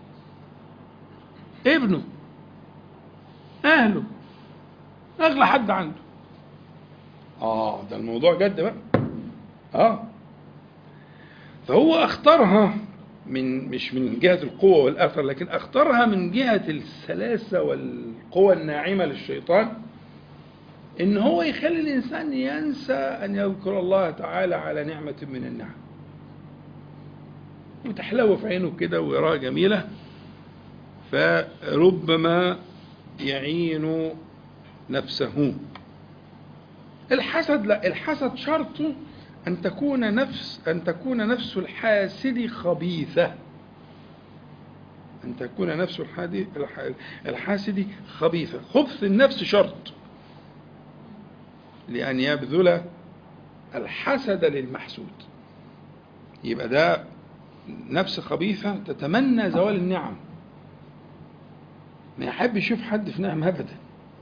A: ابنه اهله اغلى حد عنده اه ده الموضوع جد بقى اه فهو اختارها من مش من جهة القوة والأثر لكن اختارها من جهة السلاسة والقوة الناعمة للشيطان إن هو يخلي الإنسان ينسى أن يذكر الله تعالى على نعمة من النعم وتحلو في عينه كده ويراها جميلة فربما يعين نفسه الحسد لا الحسد شرطه أن تكون نفس أن تكون نفس الحاسد خبيثة أن تكون نفس الحادي- الح- الحاسد خبيثة خبث النفس شرط لأن يبذل الحسد للمحسود يبقى ده نفس خبيثة تتمنى زوال النعم ما يحب يشوف حد في نعم أبدا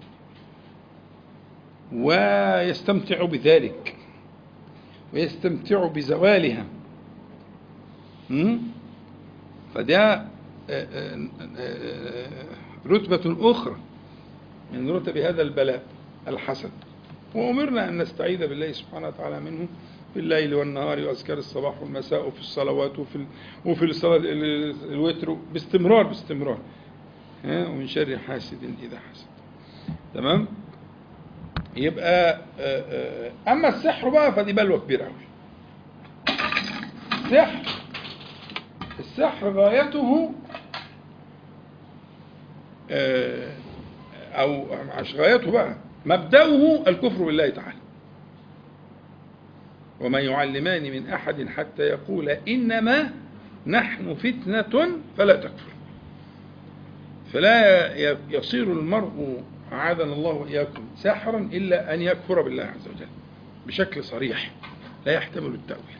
A: ويستمتع بذلك ويستمتع بزوالها م? فده آه، آه، آه، رتبة أخرى من رتب هذا البلاء الحسد وأمرنا أن نستعيذ بالله سبحانه وتعالى منه في الليل والنهار وأذكار الصباح والمساء وفي الصلوات وفي ال- وفي الصلاة ال- الوتر باستمرار باستمرار ها ومن شر حاسد إذا حسد تمام يبقى آه، آه، أما السحر بقى فدي بلوى كبيرة أوي السحر السحر غايته آه، أو مش غايته بقى مبدأه الكفر بالله تعالى وما يعلمان من أحد حتى يقول إنما نحن فتنة فلا تكفر فلا ي- يصير المرء أعاذنا الله وإياكم ساحرا إلا أن يكفر بالله عز وجل بشكل صريح لا يحتمل التأويل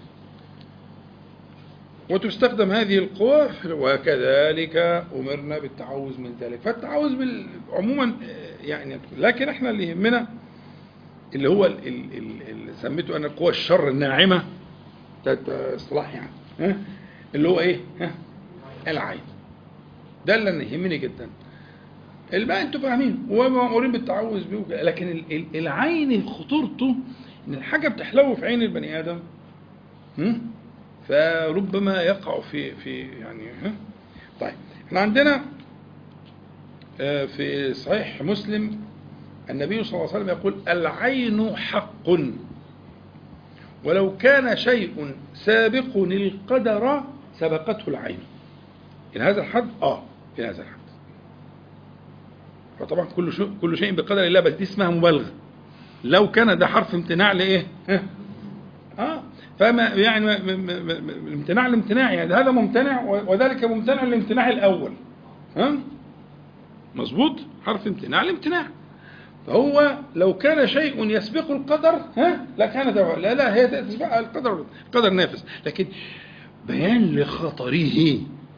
A: وتستخدم هذه القوى وكذلك أمرنا بالتعوذ من ذلك فالتعوذ بال- عموما آه، يعني لكن احنا اللي يهمنا اللي هو ال- ال- ال- اللي سميته أنا قوى الشر الناعمة ده ده اصطلاح يعني ها؟ اللي هو ايه ها؟ العين ده اللي أنا يهمني جدا الباقي انتوا فاهمين ومأمورين بالتعوذ بيه وكده. لكن ال- ال- العين خطورته ان الحاجه بتحلو في عين البني ادم هم؟ فربما يقع في في يعني ها؟ طيب احنا عندنا آه، في صحيح مسلم النبي صلى الله عليه وسلم يقول العين حق ولو كان شيء سابق القدر سبقته العين إلى هذا الحد اه إلى هذا الحد فطبعا كل شيء كل شيء بقدر الله بس دي اسمها مبالغه لو كان ده حرف امتناع لايه ها؟ اه فما يعني م- م- م- م- الامتناع الامتناع يعني هذا ممتنع و- وذلك ممتنع الامتناع الاول ها مظبوط حرف امتناع الامتناع فهو لو كان شيء يسبق القدر ها لكان ده لا لا هي تسبق القدر القدر نافذ لكن بيان لخطره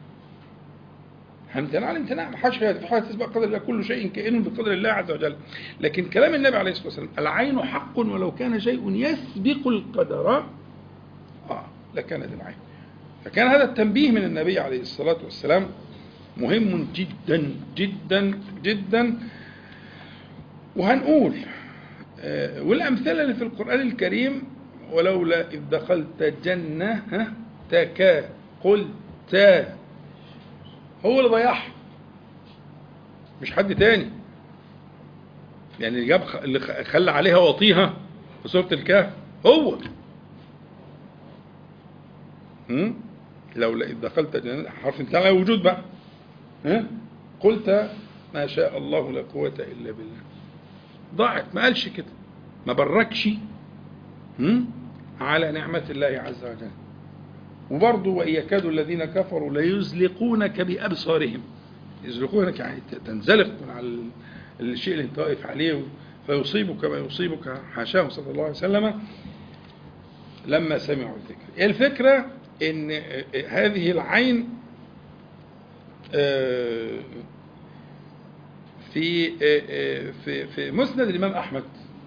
A: امتناع الامتناع ما حدش في حاجه تسبق قدر الله كل شيء كائن بقدر الله عز وجل لكن كلام النبي عليه الصلاه والسلام العين حق ولو كان شيء يسبق القدر اه لكانت العين فكان هذا التنبيه من النبي عليه الصلاه والسلام مهم جدا جدا جدا وهنقول آه، والامثله اللي في القران الكريم ولولا اذ دخلت جنه ها تكا قلت هو اللي ضيعها مش حد تاني يعني اللي جاب اللي خلى عليها وطيها في سورة الكهف هو هم؟ لولا إذ دخلت جنة حرف امتناع لا وجود بقى ها؟ قلت ما شاء الله لا قوة إلا بالله ضاعت ما قالش كده ما بركش هم؟ على نعمة الله عز وجل وبرضه وإن يكاد الذين كفروا ليزلقونك بأبصارهم يزلقونك يعني تنزلق من على ال- الشيء اللي انت واقف عليه فيصيبك ما يصيبك حاشاه صلى الله عليه وسلم لما سمعوا الذكر الفكرة ان هذه العين آه، في آه، في في مسند الإمام أحمد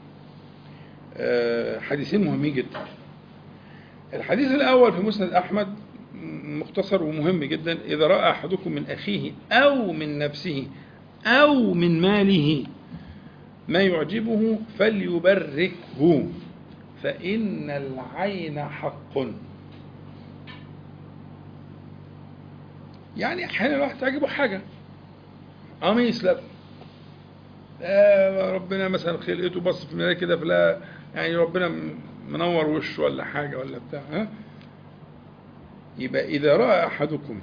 A: آه، حديثين مهمين جدا الحديث الأول في مسند أحمد مختصر ومهم جدا إذا رأى أحدكم من أخيه أو من نفسه أو من ماله ما يعجبه فليبركه فإن العين حق يعني أحيانا الواحد تعجبه حاجة قميص لابس آه ربنا مثلا خلقته بص في المرايه كده فلا يعني ربنا منور وشه ولا حاجه ولا بتاع ها يبقى إذا رأى أحدكم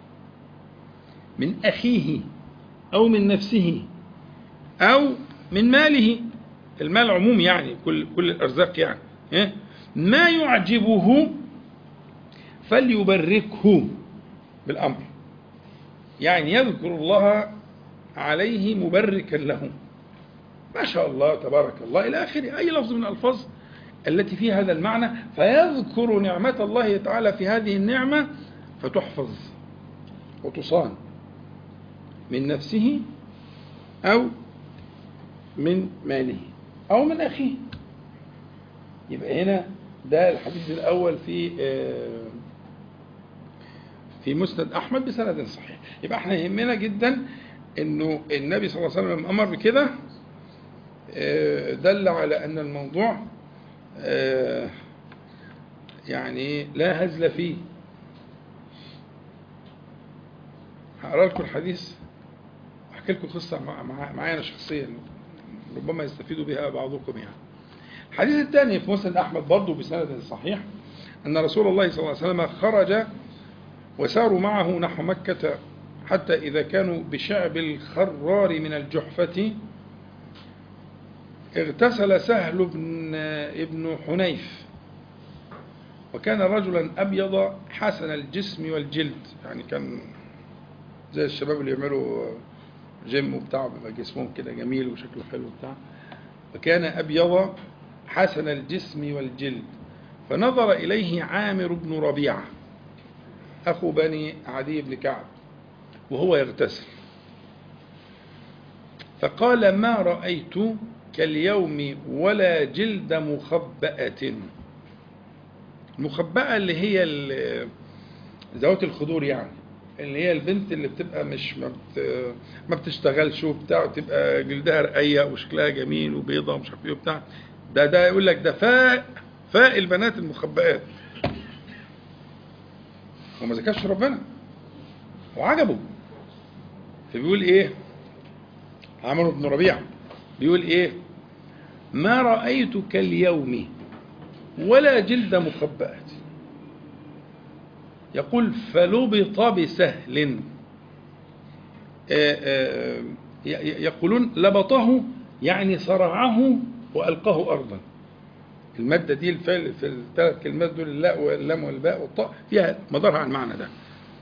A: من أخيه أو من نفسه أو من ماله المال عموم يعني كل كل الأرزاق يعني إيه؟ ما يعجبه فليبركه بالأمر يعني يذكر الله عليه مبركا له ما شاء الله تبارك الله إلى آخره أي لفظ من الألفاظ التي فيها هذا المعنى فيذكر نعمة الله تعالى في هذه النعمة فتحفظ وتصان من نفسه أو من ماله أو من أخيه يبقى هنا ده الحديث الأول في آه، في مسند أحمد بسند صحيح يبقى احنا يهمنا جدا انه النبي صلى الله عليه وسلم لما امر بكده آه، دل على ان الموضوع آه، يعني لا هزل فيه هقرا لكم الحديث احكي لكم قصه مع- مع- معايا انا شخصيا ربما يستفيد بها بعضكم يعني الحديث الثاني في مسند احمد برضه بسند صحيح ان رسول الله صلى الله عليه وسلم خرج وساروا معه نحو مكة حتى إذا كانوا بشعب الخرار من الجحفة اغتسل سهل بن ابن حنيف وكان رجلا أبيض حسن الجسم والجلد يعني كان زي الشباب اللي يعملوا جيم وبتاع بيبقى جسمهم كده جميل وشكله حلو وبتاع وكان أبيض حسن الجسم والجلد فنظر إليه عامر بن ربيعة أخو بني عدي بن كعب وهو يغتسل فقال ما رأيت كاليوم ولا جلد مخبأة المخبأة اللي هي ال- ذوات الخدور يعني اللي هي البنت اللي بتبقى مش ما, بت ما بتشتغلش وبتاع وتبقى جلدها رقيق وشكلها جميل وبيضة ومش عارف ايه وبتاع ده ده يقول لك ده فاء فاء البنات المخبئات وما ذكرش ربنا وعجبه فبيقول ايه عمرو بن ربيعه بيقول ايه ما رأيت كاليوم ولا جلد مخبأة يقول فلبط بسهل آه، آه، ي- ي- يقولون لبطه يعني صرعه وألقاه أرضا المادة دي الفعل في الثلاث كلمات دول اللاء واللام والباء والطاء فيها مدارها على المعنى ده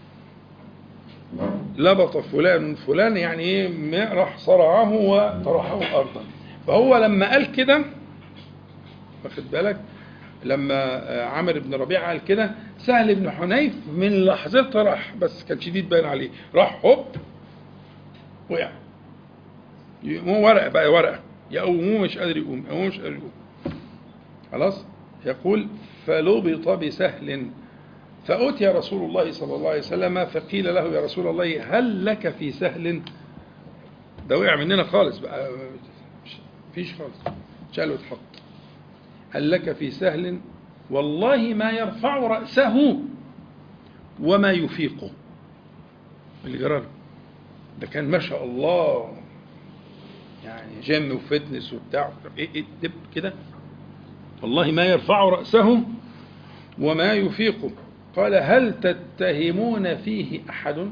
A: لبط فلان فلان يعني ايه ما راح صرعه وطرحه ارضا فهو لما قال كده واخد بالك لما آه، عامر بن ربيعه قال كده سهل بن حنيف من لحظتها راح بس كان شديد باين عليه راح هوب وقع مو ورقه بقى ورقه يقوموه مش قادر يقوم يقوموه مش قادر يقوم خلاص يقول فلبط بسهل فأتي رسول الله صلى الله عليه وسلم فقيل له يا رسول الله هل لك في سهل ده وقع مننا خالص بقى مش- فيش خالص شال واتحط هل لك في سهل والله ما يرفع رأسه وما يفيقه اللي جرى له. ده كان ما شاء الله يعني جيم وفتنس وبتاع ايه ايه دب كده والله ما يرفع رأسه وما يفيقه قال هل تتهمون فيه أحد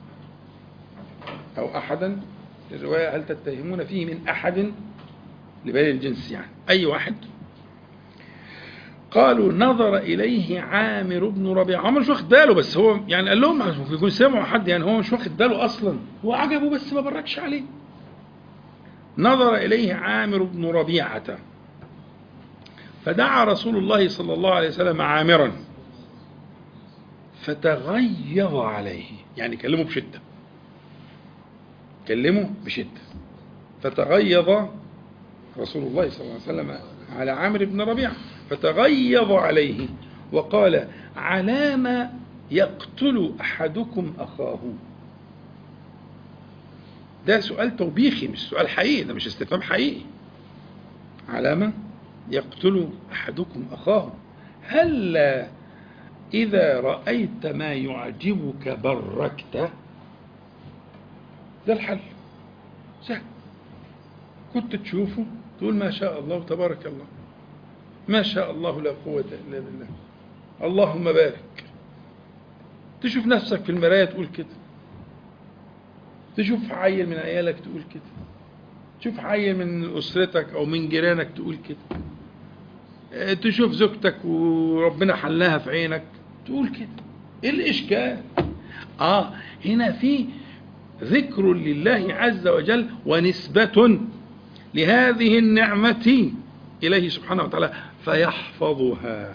A: أو أحدا في الرواية هل تتهمون فيه من أحد لبيان الجنس يعني أي واحد قالوا نظر إليه عامر بن ربيعة عمر مش واخد باله بس هو يعني قال لهم ممكن يكون سمعوا حد يعني هو مش واخد باله أصلا هو عجبه بس ما بركش عليه نظر إليه عامر بن ربيعة فدعا رسول الله صلى الله عليه وسلم عامرا فتغيظ عليه يعني كلمه بشدة كلمه بشدة فتغيظ رسول الله صلى الله عليه وسلم على عامر بن ربيعة فتغيظ عليه وقال على ما يقتل أحدكم أخاه ده سؤال توبيخي مش سؤال حقيقي ده مش استفهام حقيقي علامة يقتل أحدكم أخاه هل إذا رأيت ما يعجبك بركت ده الحل سهل كنت تشوفه تقول ما شاء الله تبارك الله ما شاء الله لا قوة إلا بالله اللهم بارك تشوف نفسك في المراية تقول كده تشوف عيل من عيالك تقول كده تشوف عيل من أسرتك أو من جيرانك تقول كده آه، تشوف زوجتك وربنا حلاها في عينك تقول كده ايه الاشكال اه هنا في ذكر لله عز وجل ونسبة لهذه النعمة إليه سبحانه وتعالى فيحفظها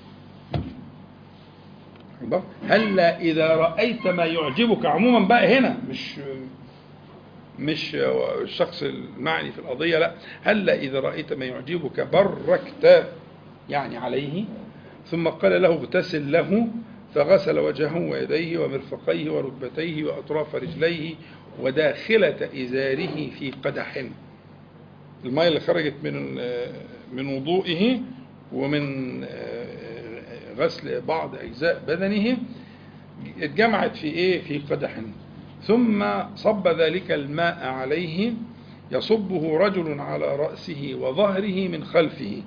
A: الله. هلا إذا رأيت ما يعجبك عموما بقى هنا مش مش الشخص المعني في القضية لا هلا إذا رأيت ما يعجبك بركت يعني عليه ثم قال له اغتسل له فغسل وجهه ويديه ومرفقيه وركبتيه وأطراف رجليه وداخلة إزاره في قدح الماء اللي خرجت من من وضوئه ومن غسل بعض أجزاء بدنه اتجمعت في إيه في قدح ثم صب ذلك الماء عليه يصبه رجل على رأسه وظهره من خلفه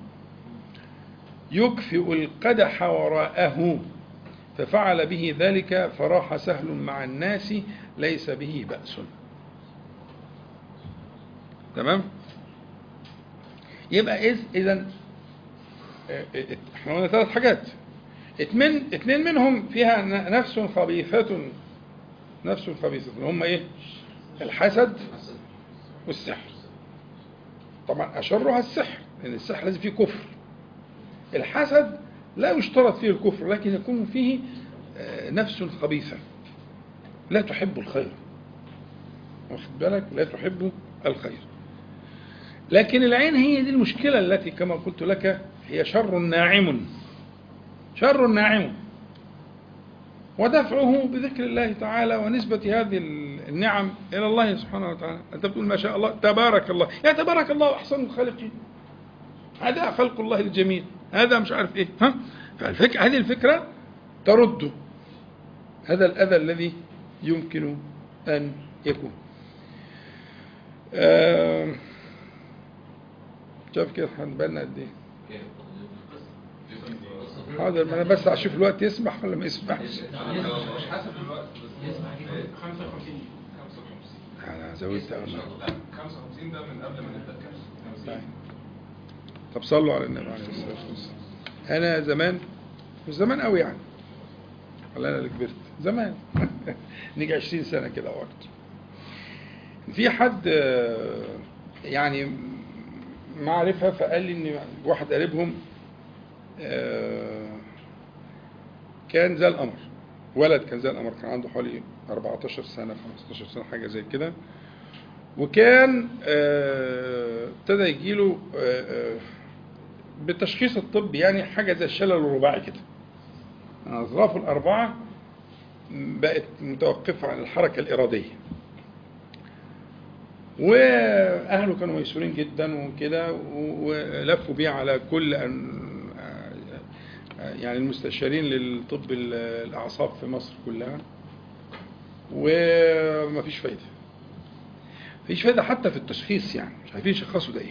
A: يكفئ القدح وراءه ففعل به ذلك فراح سهل مع الناس ليس به بأس تمام يبقى إذ إذا احنا قلنا ثلاث حاجات اتنين, اتنين منهم فيها نفس خبيثة نفس خبيثة هم ايه الحسد والسحر طبعا أشرها السحر لأن السحر لازم فيه كفر الحسد لا يشترط فيه الكفر لكن يكون فيه نفس خبيثة لا تحب الخير واخد بالك لا تحب الخير لكن العين هي دي المشكلة التي كما قلت لك هي شر ناعم شر ناعم ودفعه بذكر الله تعالى ونسبة هذه النعم إلى الله سبحانه وتعالى أنت بتقول ما شاء الله تبارك الله يا تبارك الله أحسن الخالقين هذا خلق الله الجميل هذا مش عارف إيه ها فالفكرة هذه الفكرة ترد هذا الأذى الذي يمكن أن يكون آه شايف كده هنبالنا قد ايه حاضر ما انا بس اشوف الوقت يسمح ولا ما يسمحش
B: مش حسب الوقت بس 55
A: انا زودت أوي.
B: 55 ده من قبل ما نبدا
A: طيب. طب صلوا على النبي عليه الصلاه والسلام انا زمان مش زمان قوي يعني ولا انا اللي كبرت زمان نيجي 20 سنه كده او اكتر في حد آه، يعني معرفة فقال لي ان واحد قريبهم آه، كان زي القمر ولد كان زي القمر كان عنده حوالي 14 سنة 15 سنة حاجة زي كده وكان آه، ابتدى يجيله آه، آه، بالتشخيص الطبي يعني حاجة زي الشلل الرباعي كده أطرافه الأربعة بقت متوقفة عن الحركة الإرادية واهله كانوا ميسورين جدا وكده ولفوا بيه على كل أن يعني المستشارين للطب ال- الاعصاب في مصر كلها ومفيش فايده مفيش فايده حتى في التشخيص يعني مش عارفين يشخصوا ده ايه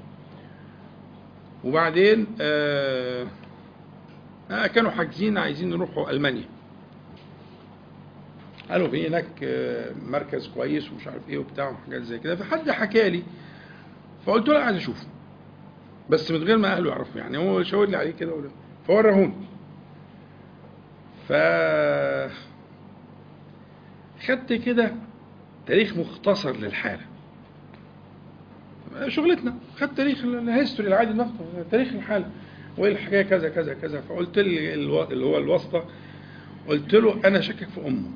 A: وبعدين آه آه كانوا حاجزين عايزين يروحوا المانيا قالوا في هناك آه، مركز كويس ومش عارف ايه وبتاع وحاجات زي كده فحد حكى لي فقلت له عايز اشوفه بس من غير ما اهله يعرفوا يعني هو شاور لي عليه كده ولا فورهوني ف خدت كده تاريخ مختصر للحاله شغلتنا خدت تاريخ ال- الهيستوري العادي المختصر تاريخ الحاله وايه الحكايه كذا كذا كذا فقلت لي الو- اللي هو الواسطه قلت له انا شاكك في امه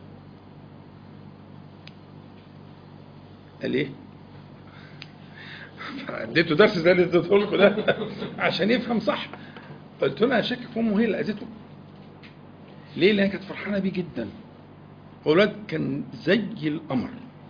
A: قال ايه اديته درس زي اللي اديته لكم ده عشان يفهم صح قلت له انا شاكك في امه هي اللي اذته ليه لان كانت فرحانه بيه جدا هو الولد كان زي القمر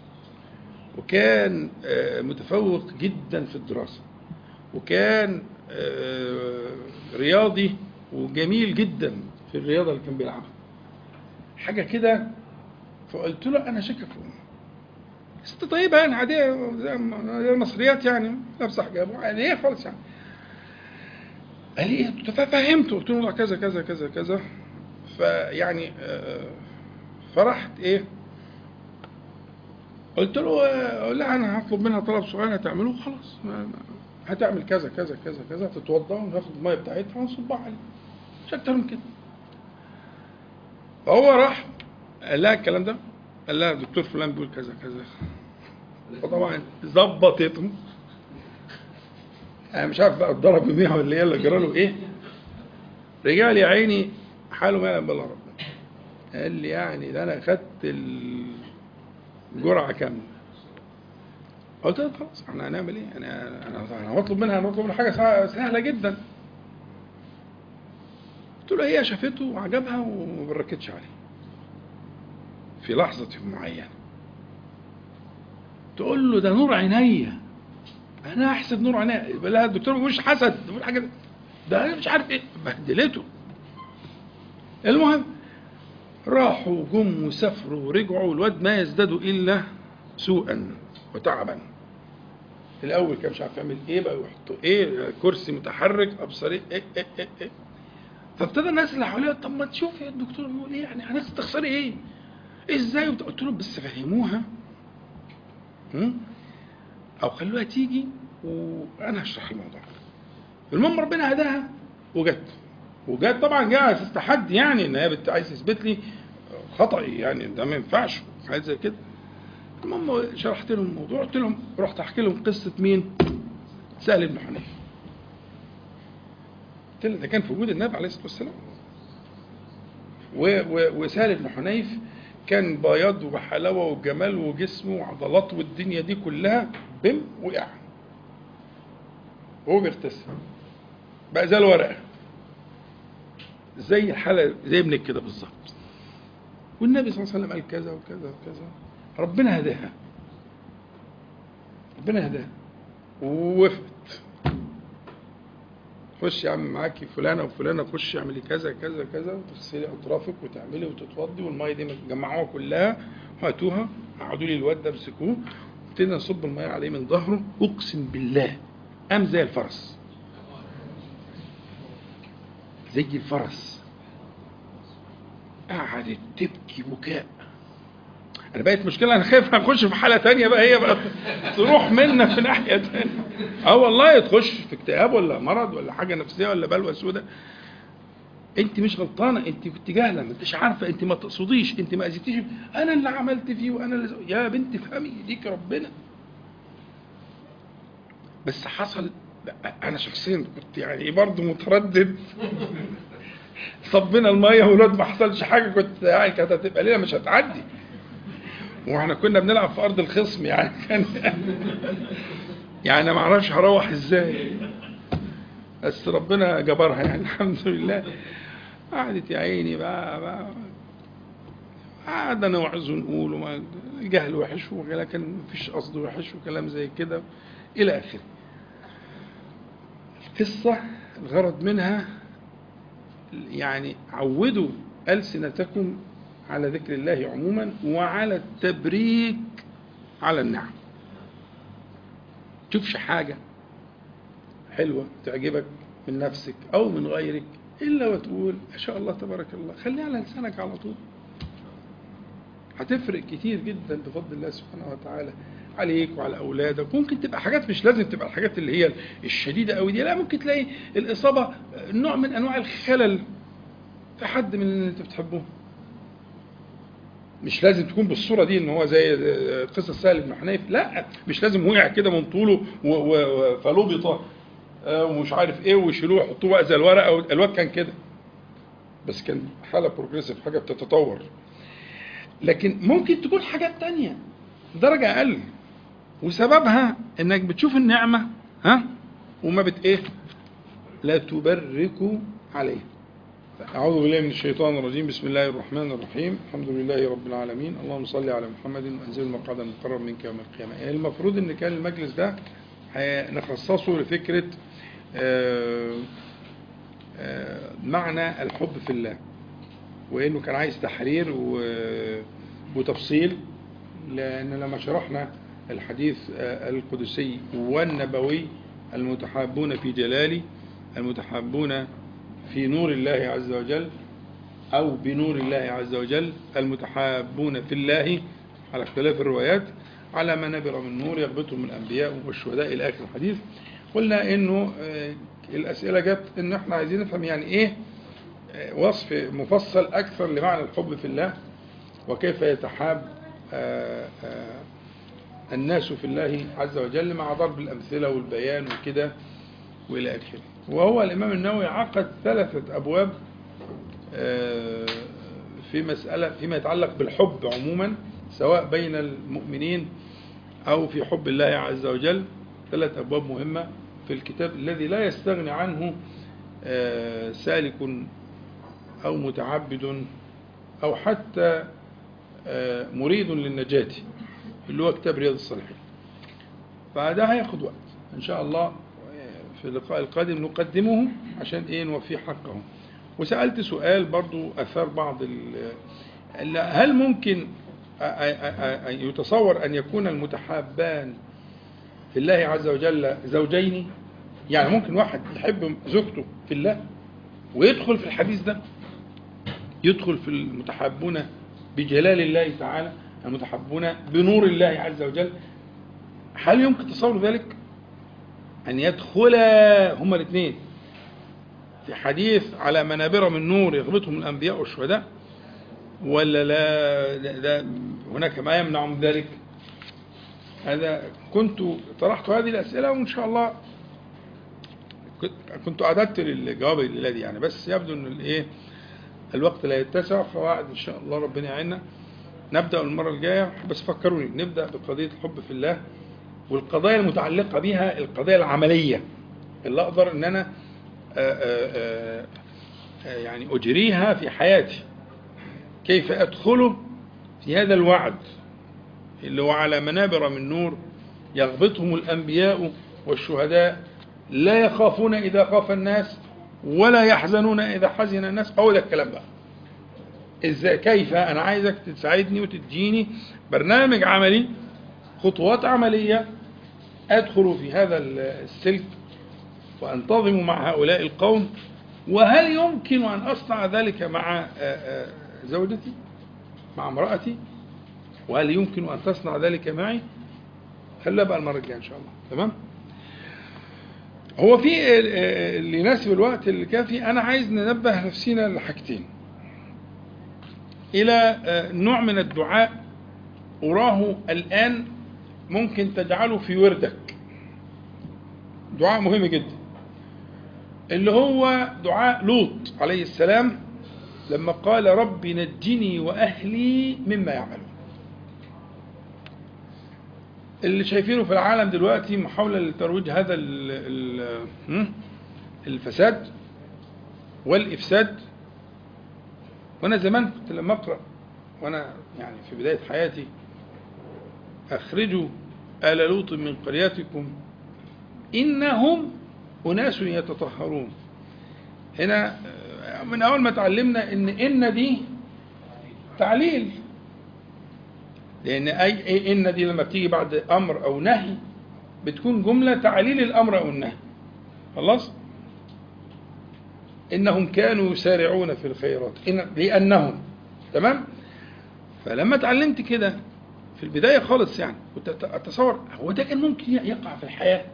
A: وكان آه، متفوق جدا في الدراسه وكان آه، رياضي وجميل جدا في الرياضه اللي كان بيلعبها حاجه كده فقلت له انا شاكك في امه ست طيبه يعني عاديه زي زي المصريات يعني لابسه حجاب عاديه خالص يعني قال لي ايه ففهمته قلت له والله كذا كذا كذا كذا فيعني آه، فرحت ايه قلت له آه، لا انا هطلب منها طلب صغير هتعمله خلاص ما- ما- هتعمل كذا كذا كذا كذا تتوضا وناخد الميه بتاعتها ونصبها عليه مش اكتر من كده فهو راح قال لها الكلام ده قال لها الدكتور فلان بيقول كذا كذا فطبعا ظبطته انا مش عارف بقى اتضرب يوميها ولا ايه اللي جرى له ايه رجع لي يا عيني حاله ما يعلم بالله ربنا قال لي يعني ده انا خدت الجرعه كامله قلت له خلاص احنا هنعمل ايه؟ انا انا انا هطلب منها هنطلب منها حاجه سه- سهله جدا. قلت له هي شافته وعجبها وما بركتش عليه. في لحظه معينه. تقول له ده نور عينيا. انا احسب نور عينيا يبقى لا الدكتور ما بيقولش حسد بيقول حاجه ده انا مش عارف ايه بهدلته. المهم راحوا وجم وسافروا ورجعوا والواد ما يزداد الا سوءا وتعبا الاول كان مش عارف يعمل ايه بقى يحطوا ايه كرسي متحرك ابصر ايه ايه ايه, إيه, إيه. فابتدى الناس اللي حواليه طب ما تشوف يا الدكتور بيقول ايه يعني هنستخسري ايه ازاي وبتاع. قلت لهم بس فهموها هم؟ او خلوها تيجي وانا هشرح الموضوع المهم ربنا هداها وجت وجت طبعا جاء على اساس تحدي يعني ان هي بت- عايز تثبت لي خطأي يعني ده ما ينفعش حاجه زي كده المهم شرحت لهم الموضوع قلت لهم رحت احكي لهم قصه مين؟ سهل بن حنيف قلت لهم ده كان في وجود النبي عليه الصلاه والسلام و- و- وسهل بن حنيف كان بياض وحلاوه وجمال وجسم وعضلات والدنيا دي كلها بم وقع وهو بيغتسل بقى زي الورقه زي الحاله زي ابنك كده بالظبط والنبي صلى الله عليه وسلم قال كذا وكذا وكذا ربنا هداها ربنا هداها ووفقت خش يا عم معاكي فلانه وفلانه خش اعملي كذا كذا كذا وتغسلي اطرافك وتعملي وتتوضي والميه دي جمعوها كلها وهاتوها قعدوا لي الواد ده امسكوه ابتدينا نصب الميه عليه من ظهره اقسم بالله قام زي الفرس زي الفرس قعدت تبكي بكاء انا بقت مشكله انا خايف هنخش في حاله تانية بقى هي بقى تروح منا في ناحيه تانية اه والله تخش في اكتئاب ولا مرض ولا حاجه نفسيه ولا بلوى سوداء انت مش غلطانه انت كنت جاهله ما انتش عارفه انت ما تقصديش انت ما اذيتيش انا اللي عملت فيه وانا اللي يا بنت افهمي ليك ربنا بس حصل انا شخصيا كنت يعني برضه متردد صبنا الميه والواد ما حصلش حاجه كنت يعني كانت هتبقى ليله مش هتعدي واحنا كنا بنلعب في ارض الخصم يعني كان يعني ما اعرفش هروح ازاي بس ربنا جبرها يعني الحمد لله قعدت يا عيني بقى, بقى قعدنا نوعظ ونقول وما الجهل وحش ولكن مفيش قصد وحش وكلام زي كده الى اخره القصه الغرض منها يعني عودوا ألسنتكم على ذكر الله عموما وعلى التبريك على النعم تشوفش حاجة حلوة تعجبك من نفسك أو من غيرك إلا وتقول ما شاء الله تبارك الله خليها على لسانك على طول هتفرق كتير جدا بفضل الله سبحانه وتعالى عليك وعلى اولادك ممكن تبقى حاجات مش لازم تبقى الحاجات اللي هي الشديده قوي دي لا ممكن تلاقي الاصابه نوع من انواع الخلل في حد من اللي انت بتحبه مش لازم تكون بالصوره دي ان هو زي قصه سهل بن حنيف لا مش لازم وقع كده من طوله فلبط ومش عارف ايه ويشيلوه يحطوه بقى زي الورقه الواد كان كده بس كان حاله بروجريسيف حاجه بتتطور لكن ممكن تكون حاجات تانية درجة أقل وسببها إنك بتشوف النعمة ها وما بت إيه لا تبرك عليه أعوذ بالله من الشيطان الرجيم بسم الله الرحمن الرحيم الحمد لله رب العالمين اللهم صل على محمد وأنزل المقعد المقرب منك يوم القيامة يعني المفروض إن كان المجلس ده نخصصه لفكرة آآ آآ معنى الحب في الله وانه كان عايز تحرير و... وتفصيل لان لما شرحنا الحديث القدسي والنبوي المتحابون في جلالي المتحابون في نور الله عز وجل أو بنور الله عز وجل المتحابون في الله على اختلاف الروايات على منابر من نور يغبطهم الأنبياء والشهداء إلى آخر الحديث قلنا إنه آه، الأسئلة جت إن إحنا عايزين نفهم يعني إيه آه، وصف مفصل أكثر لمعنى الحب في الله وكيف يتحاب آه، آه، الناس في الله عز وجل مع ضرب الأمثلة والبيان وكده وإلى آخره وهو الإمام النووي عقد ثلاثة أبواب آه، في مسألة فيما يتعلق بالحب عموما سواء بين المؤمنين أو في حب الله عز وجل ثلاث أبواب مهمة في الكتاب الذي لا يستغني عنه آه، سالك أو متعبد أو حتى آه، مريد للنجاة اللي هو كتاب رياض الصالحين فده هياخد وقت إن شاء الله في اللقاء القادم نقدمه عشان إيه نوفيه حقه وسألت سؤال برضو أثار بعض ال- ال- هل ممكن أ- أ- أ- أن يتصور أن يكون المتحابان في الله عز وجل زوجين يعني ممكن واحد يحب زوجته في الله ويدخل في الحديث ده يدخل في المتحابون بجلال الله تعالى المتحابون بنور الله عز وجل هل يمكن تصور ذلك أن يدخلا هما الاثنين في حديث على منابر من نور يغبطهم الأنبياء والشهداء ولا لا ده ده هناك ما يمنع من ذلك هذا كنت طرحت هذه الأسئلة وإن شاء الله كنت- كنت أعددت للجواب الذي يعني بس يبدو أن الإيه الوقت لا يتسع فوعد إن شاء الله ربنا يعيننا نبدأ المرة الجاية بس فكروني نبدأ بقضية الحب في الله والقضايا المتعلقة بها القضايا العملية اللي أقدر أن أنا آآ آآ آآ يعني أجريها في حياتي كيف أدخل في هذا الوعد اللي هو على منابر من نور يغبطهم الأنبياء والشهداء لا يخافون إذا خاف الناس ولا يحزنون إذا حزن الناس هو ده الكلام بقى إزاي كيف أنا عايزك تساعدني وتديني برنامج عملي خطوات عملية أدخل في هذا السلك وأنتظم مع هؤلاء القوم وهل يمكن أن أصنع ذلك مع آه، آه، زوجتي مع امرأتي وهل يمكن أن تصنع ذلك معي خليها بقى المرة الجاية إن شاء الله تمام هو في آه، آه، اللي يناسب الوقت الكافي أنا عايز ننبه نفسنا لحاجتين إلى آه، نوع من الدعاء أراه الآن ممكن تجعله في وردك دعاء مهم جدا اللي هو دعاء لوط عليه السلام لما قال رب نجني وأهلي مما يعملون اللي شايفينه في العالم دلوقتي محاولة لترويج هذا ال ال هم؟ الفساد والإفساد وأنا زمان كنت لما أقرأ وأنا يعني في بداية حياتي أخرجوا آل لوط من قريتكم إنهم أناس يتطهرون هنا آه، من أول ما تعلمنا إن إن دي تعليل لأن أي أي إن دي لما بتيجي بعد أمر أو نهي بتكون جملة تعليل الأمر أو النهي خلاص إنهم كانوا يسارعون في الخيرات إن لأنهم تمام فلما اتعلمت كده في البداية خالص يعني كنت أت- أتصور هو ده كان ممكن يقع في الحياة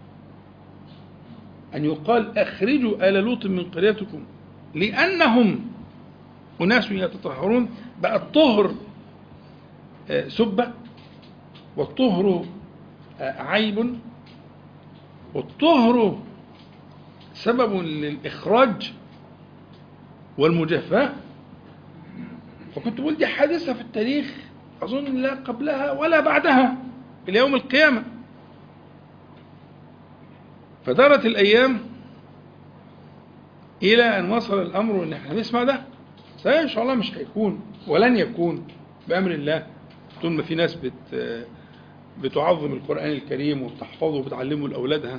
A: أن يقال أخرجوا آل لوط من قريتكم لأنهم أناس يتطهرون بقى الطهر آه، سبة والطهر آه، عيب والطهر سبب للإخراج والمجافاة فكنت بقول دي حادثة في التاريخ أظن لا قبلها ولا بعدها إلى يوم القيامة فدارت الأيام إلى أن وصل الأمر إن احنا نسمع ده صحيح إن شاء الله مش هيكون ولن يكون بأمر الله طول ما في ناس بت بتعظم القرآن الكريم وبتحفظه وبتعلمه لأولادها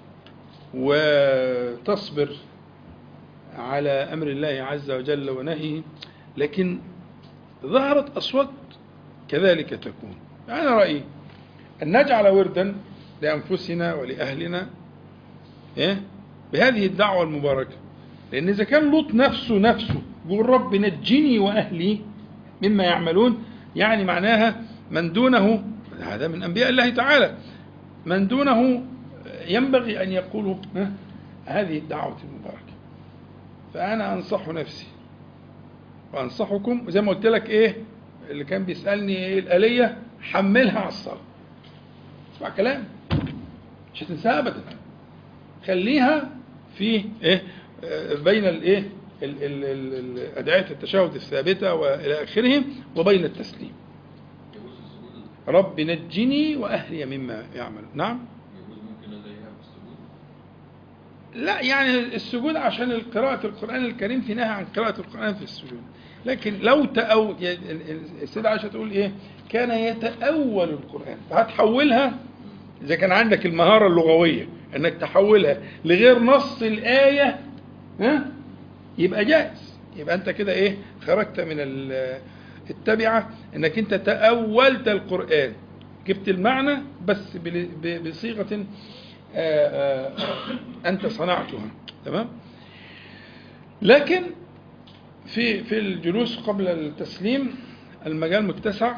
A: وتصبر على أمر الله عز وجل ونهيه لكن ظهرت أصوات كذلك تكون أنا رأيي أن نجعل وردا لأنفسنا ولأهلنا إيه؟ بهذه الدعوة المباركة لأن إذا كان لوط نفسه نفسه يقول رب نجني وأهلي مما يعملون يعني معناها من دونه هذا من أنبياء الله تعالى من دونه ينبغي أن يقولوا ها، هذه الدعوة المباركة فأنا أنصح نفسي وأنصحكم زي ما قلت لك إيه اللي كان بيسألني إيه الآلية حملها على الصلاة اسمع كلام مش هتنساها أبدا خليها في إيه آه، بين الإيه ال- ال- ال- ال- أدعية التشهد الثابتة وإلى آخره وبين التسليم
C: يجوز السجود
A: رب نجني وأهلي مما يعمل نعم
C: يجوز ممكن ندعيها في السجود
A: لا يعني السجود عشان قراءة القرآن الكريم في نهي عن قراءة القرآن في السجود لكن لو تأو يعني ال- ال- السيدة عائشة تقول إيه كان يتأول القرآن فهتحولها إذا كان عندك المهارة اللغوية إنك تحولها لغير نص الآية ها يبقى جائز يبقى أنت كده إيه خرجت من ال- التبعة إنك أنت تأولت القرآن جبت المعنى بس بل- ب- بصيغة آه، آه، أنت صنعتها تمام لكن في في الجلوس قبل التسليم المجال متسع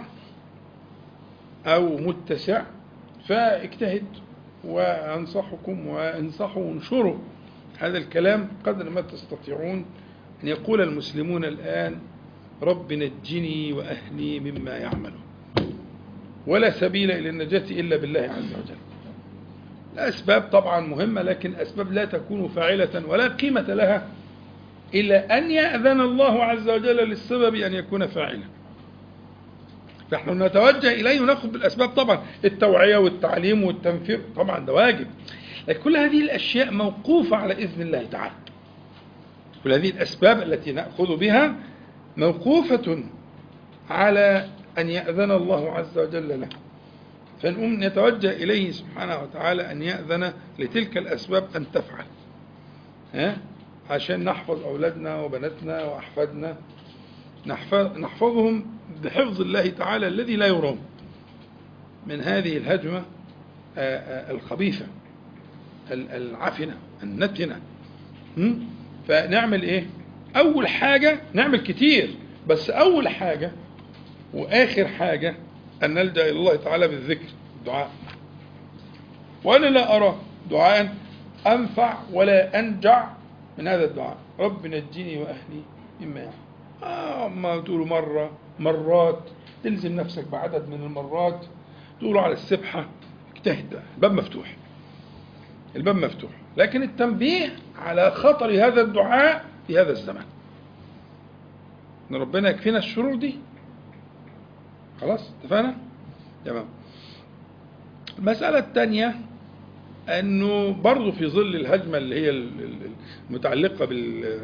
A: أو متسع فاجتهد وأنصحكم وانصحوا وانشروا هذا الكلام قدر ما تستطيعون أن يقول المسلمون الآن رب نجني وأهلي مما يعملون ولا سبيل إلى النجاة إلا بالله عز وجل الأسباب طبعا مهمة لكن أسباب لا تكون فاعلة ولا قيمة لها إلا أن يأذن الله عز وجل للسبب أن يكون فاعلا فنحن نتوجه إليه ونأخذ بالأسباب طبعا التوعية والتعليم والتنفير طبعا ده واجب لكن كل هذه الأشياء موقوفة على إذن الله تعالى كل هذه الأسباب التي نأخذ بها موقوفة على أن يأذن الله عز وجل له فنقوم نتوجه إليه سبحانه وتعالى أن يأذن لتلك الأسباب أن تفعل ها؟ عشان نحفظ أولادنا وبناتنا وأحفادنا نحفظ نحفظهم بحفظ الله تعالى الذي لا يرام من هذه الهجمة آه، آه، الخبيثة ال- العفنة النتنة هم؟ فنعمل إيه؟ أول حاجة نعمل كتير بس أول حاجة وآخر حاجة أن نلجأ إلى الله تعالى بالذكر الدعاء وأنا لا أرى دعاء أنفع ولا أنجع من هذا الدعاء رب نجني وأهلي مما يعمل آه ما تقولوا مرة مرات تلزم نفسك بعدد من المرات تقولوا على السبحة اجتهد بقى. الباب مفتوح الباب مفتوح لكن التنبيه على خطر هذا الدعاء في هذا الزمان ان ربنا يكفينا الشرور دي خلاص اتفقنا تمام المسألة الثانية أنه برضو في ظل الهجمة اللي هي ال- ال- المتعلقة بال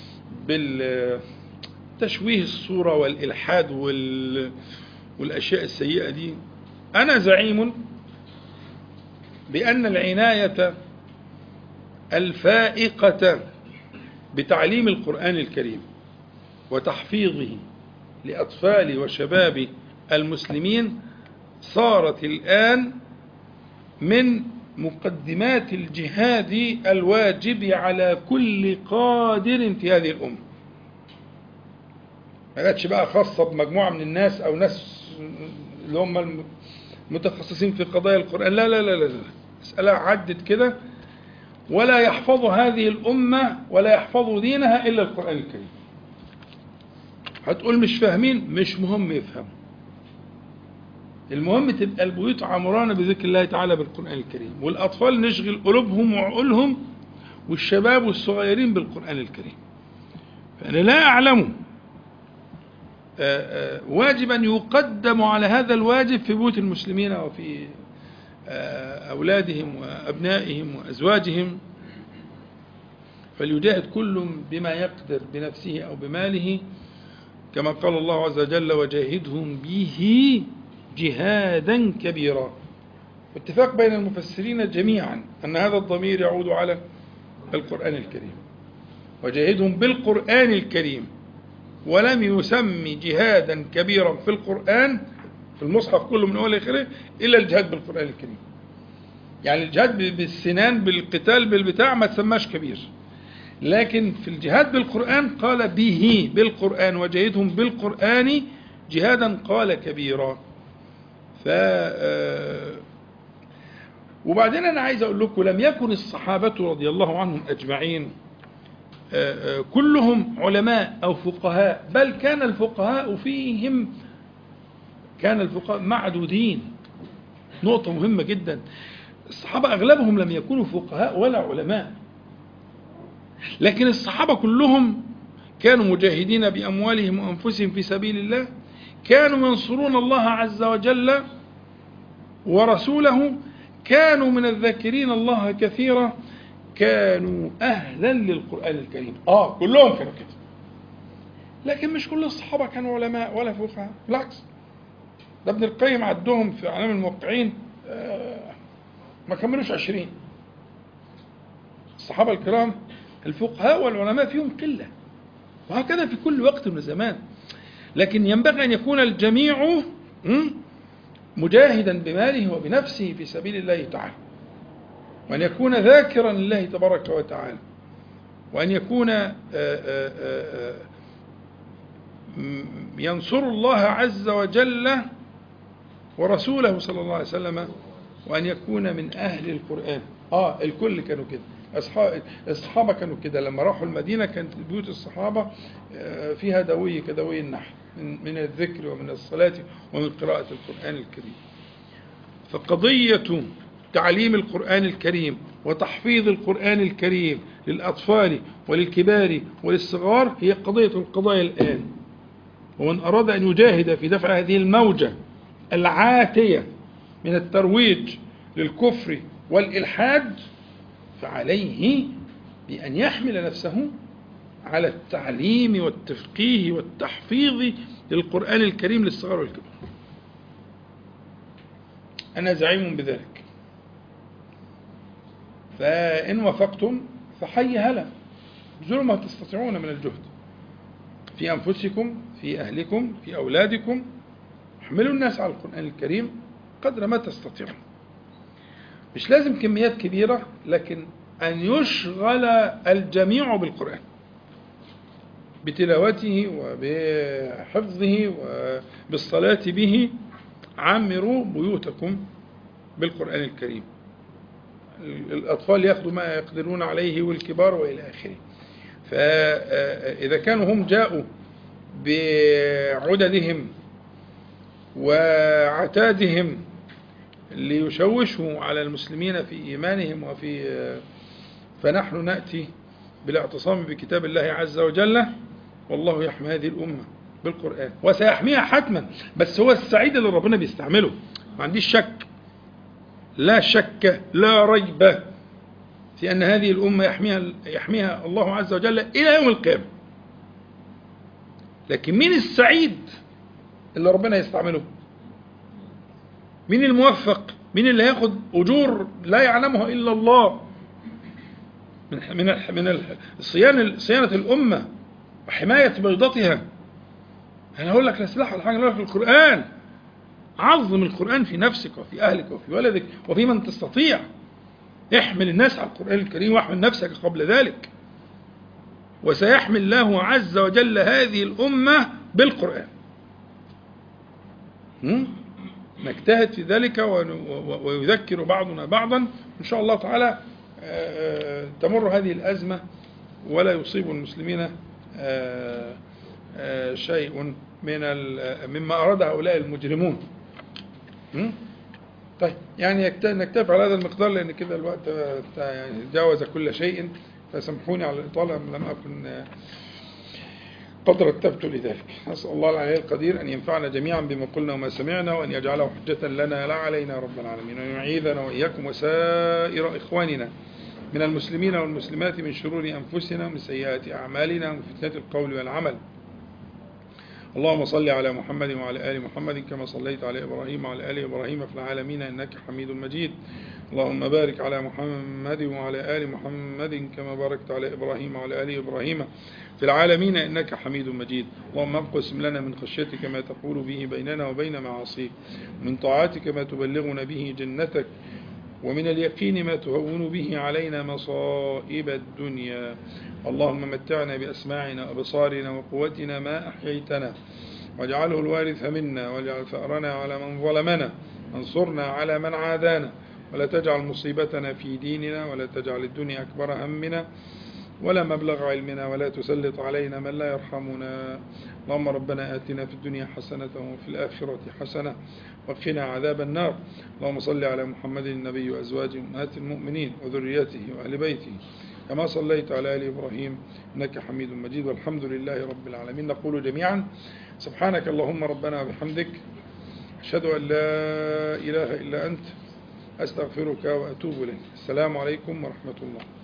A: بال تشويه الصورة والإلحاد وال والأشياء السيئة دي أنا زعيم بأن العناية الفائقة بتعليم القرآن الكريم وتحفيظه لأطفال وشباب المسلمين صارت الآن من مقدمات الجهاد الواجب على كل قادر في هذه الأمة ما جاتش بقى خاصة بمجموعة من الناس أو ناس اللي هم المتخصصين في قضايا القرآن لا لا لا لا, لا. مسألة عدت كده ولا يحفظ هذه الأمة ولا يحفظ دينها إلا القرآن الكريم هتقول مش فاهمين مش مهم يفهموا المهم تبقى البيوت عمرانة بذكر الله تعالى بالقرآن الكريم والأطفال نشغل قلوبهم وعقولهم والشباب والصغيرين بالقرآن الكريم فأنا لا أعلم آه، آه، واجبا يقدم على هذا الواجب في بيوت المسلمين وفي آه، أولادهم وأبنائهم وأزواجهم فليجاهد كل بما يقدر بنفسه أو بماله كما قال الله عز وجل وجاهدهم به جهادا كبيرا واتفاق بين المفسرين جميعا أن هذا الضمير يعود على القرآن الكريم وجاهدهم بالقرآن الكريم ولم يسمي جهادا كبيرا في القرآن في المصحف كله من أول آخره إلا الجهاد بالقرآن الكريم يعني الجهاد بالسنان بالقتال بالبتاع ما تسماش كبير لكن في الجهاد بالقرآن قال به بالقرآن وجاهدهم بالقرآن جهادا قال كبيرا ف آه، وبعدين أنا عايز أقول لكم لم يكن الصحابة رضي الله عنهم أجمعين آه، آه، كلهم علماء أو فقهاء بل كان الفقهاء فيهم كان الفقهاء معدودين نقطة مهمة جدا الصحابة أغلبهم لم يكونوا فقهاء ولا علماء لكن الصحابة كلهم كانوا مجاهدين بأموالهم وأنفسهم في سبيل الله كانوا ينصرون الله عز وجل ورسوله كانوا من الذاكرين الله كثيرا كانوا أهلا للقرآن الكريم آه كلهم كانوا كده لكن مش كل الصحابة كانوا علماء ولا فقهاء بالعكس ده ابن القيم عدهم في أعلام الموقعين آه، ما كملوش عشرين الصحابة الكرام الفقهاء والعلماء فيهم قلة وهكذا في كل وقت من الزمان لكن ينبغي أن يكون الجميع م، مجاهدا بماله وبنفسه في سبيل الله تعالى وأن يكون ذاكرا لله تبارك وتعالى وأن يكون آه، آه، آه، م، ينصر الله عز وجل ورسوله صلى الله عليه وسلم وأن يكون من أهل القرآن آه الكل كانوا كده أصحاب الصحابة كانوا كده لما راحوا المدينة كانت بيوت الصحابة آه، فيها دوي كدوي النحل من, من الذكر ومن الصلاة ومن قراءة القرآن الكريم فقضية تعليم القرآن الكريم وتحفيظ القرآن الكريم للأطفال وللكبار وللصغار هي قضية القضايا الآن ومن أراد أن يجاهد في دفع هذه الموجة العاتية من الترويج للكفر والإلحاد فعليه بأن يحمل نفسه على التعليم والتفقيه والتحفيظ للقرآن الكريم للصغار والكبار أنا زعيم بذلك فإن وافقتم فحي هلا ابذلوا ما تستطيعون من الجهد في أنفسكم في أهلكم في أولادكم احملوا الناس على القرآن الكريم قدر ما تستطيعون مش لازم كميات كبيرة لكن أن يشغل الجميع بالقرآن بتلاوته وبحفظه وبالصلاة به عمروا بيوتكم بالقرآن الكريم الأطفال يأخذوا ما يقدرون عليه والكبار وإلى آخره فإذا كانوا هم جاءوا بعددهم وعتادهم ليشوشوا على المسلمين في إيمانهم وفي فنحن نأتي بالاعتصام بكتاب الله عز وجل والله يحمي هذه الأمة بالقرآن وسيحميها حتما بس هو السعيد اللي ربنا بيستعمله ما عنديش شك لا شك لا ريب في أن هذه الأمة يحميها, يحميها الله عز وجل إلى يوم القيامة لكن مين السعيد اللي ربنا يستعمله مين الموفق مين اللي هياخد أجور لا يعلمها إلا الله من من من صيانة صيانة الأمة وحماية بيضتها أنا أقول لك لا سلاح ولا حاجة لا في القرآن عظم القرآن في نفسك وفي أهلك وفي ولدك وفي من تستطيع احمل الناس على القرآن الكريم واحمل نفسك قبل ذلك وسيحمل الله عز وجل هذه الأمة بالقرآن هم؟ نجتهد في ذلك ويذكر بعضنا بعضا إن شاء الله تعالى تمر هذه الأزمة ولا يصيب المسلمين شيء من مما أراد هؤلاء المجرمون طيب يعني نكتفي على هذا المقدار لأن كده الوقت يعني جاوز كل شيء فسامحوني على الإطالة لم أكن قد رتبت لذلك نسأل الله العلي القدير أن ينفعنا جميعا بما قلنا وما سمعنا وأن يجعله حجة لنا لا علينا رب العالمين وأن يعيذنا وإياكم وسائر إخواننا من المسلمين والمسلمات من شرور أنفسنا ومن سيئات أعمالنا ومن فتنة القول والعمل اللهم صل على محمد وعلى آل محمد كما صليت على إبراهيم وعلى آل إبراهيم في العالمين إنك حميد مجيد اللهم بارك على محمد وعلى آل محمد كما باركت على إبراهيم وعلى آل إبراهيم في العالمين إنك حميد مجيد اللهم اقسم لنا من خشيتك ما تحول به بيننا وبين معاصيك ومن طاعتك ما تبلغنا به جنتك ومن اليقين ما تهون به علينا مصائب الدنيا اللهم متعنا بأسماعنا وأبصارنا وقوتنا ما أحييتنا واجعله الوارث منا واجعل ثأرنا على من ظلمنا انصرنا على من عادانا ولا تجعل مصيبتنا في ديننا ولا تجعل الدنيا أكبر همنا ولا مبلغ علمنا ولا تسلط علينا من لا يرحمنا اللهم ربنا آتنا في الدنيا حسنة وفي الآخرة حسنة وقنا عذاب النار اللهم صل على محمد النبي وأزواجه أمهات المؤمنين وذريته وأهل بيته كما صليت على آل إبراهيم إنك حميد مجيد والحمد لله رب العالمين نقول جميعا سبحانك اللهم ربنا وبحمدك أشهد أن لا إله إلا أنت أستغفرك وأتوب إليك السلام عليكم ورحمة الله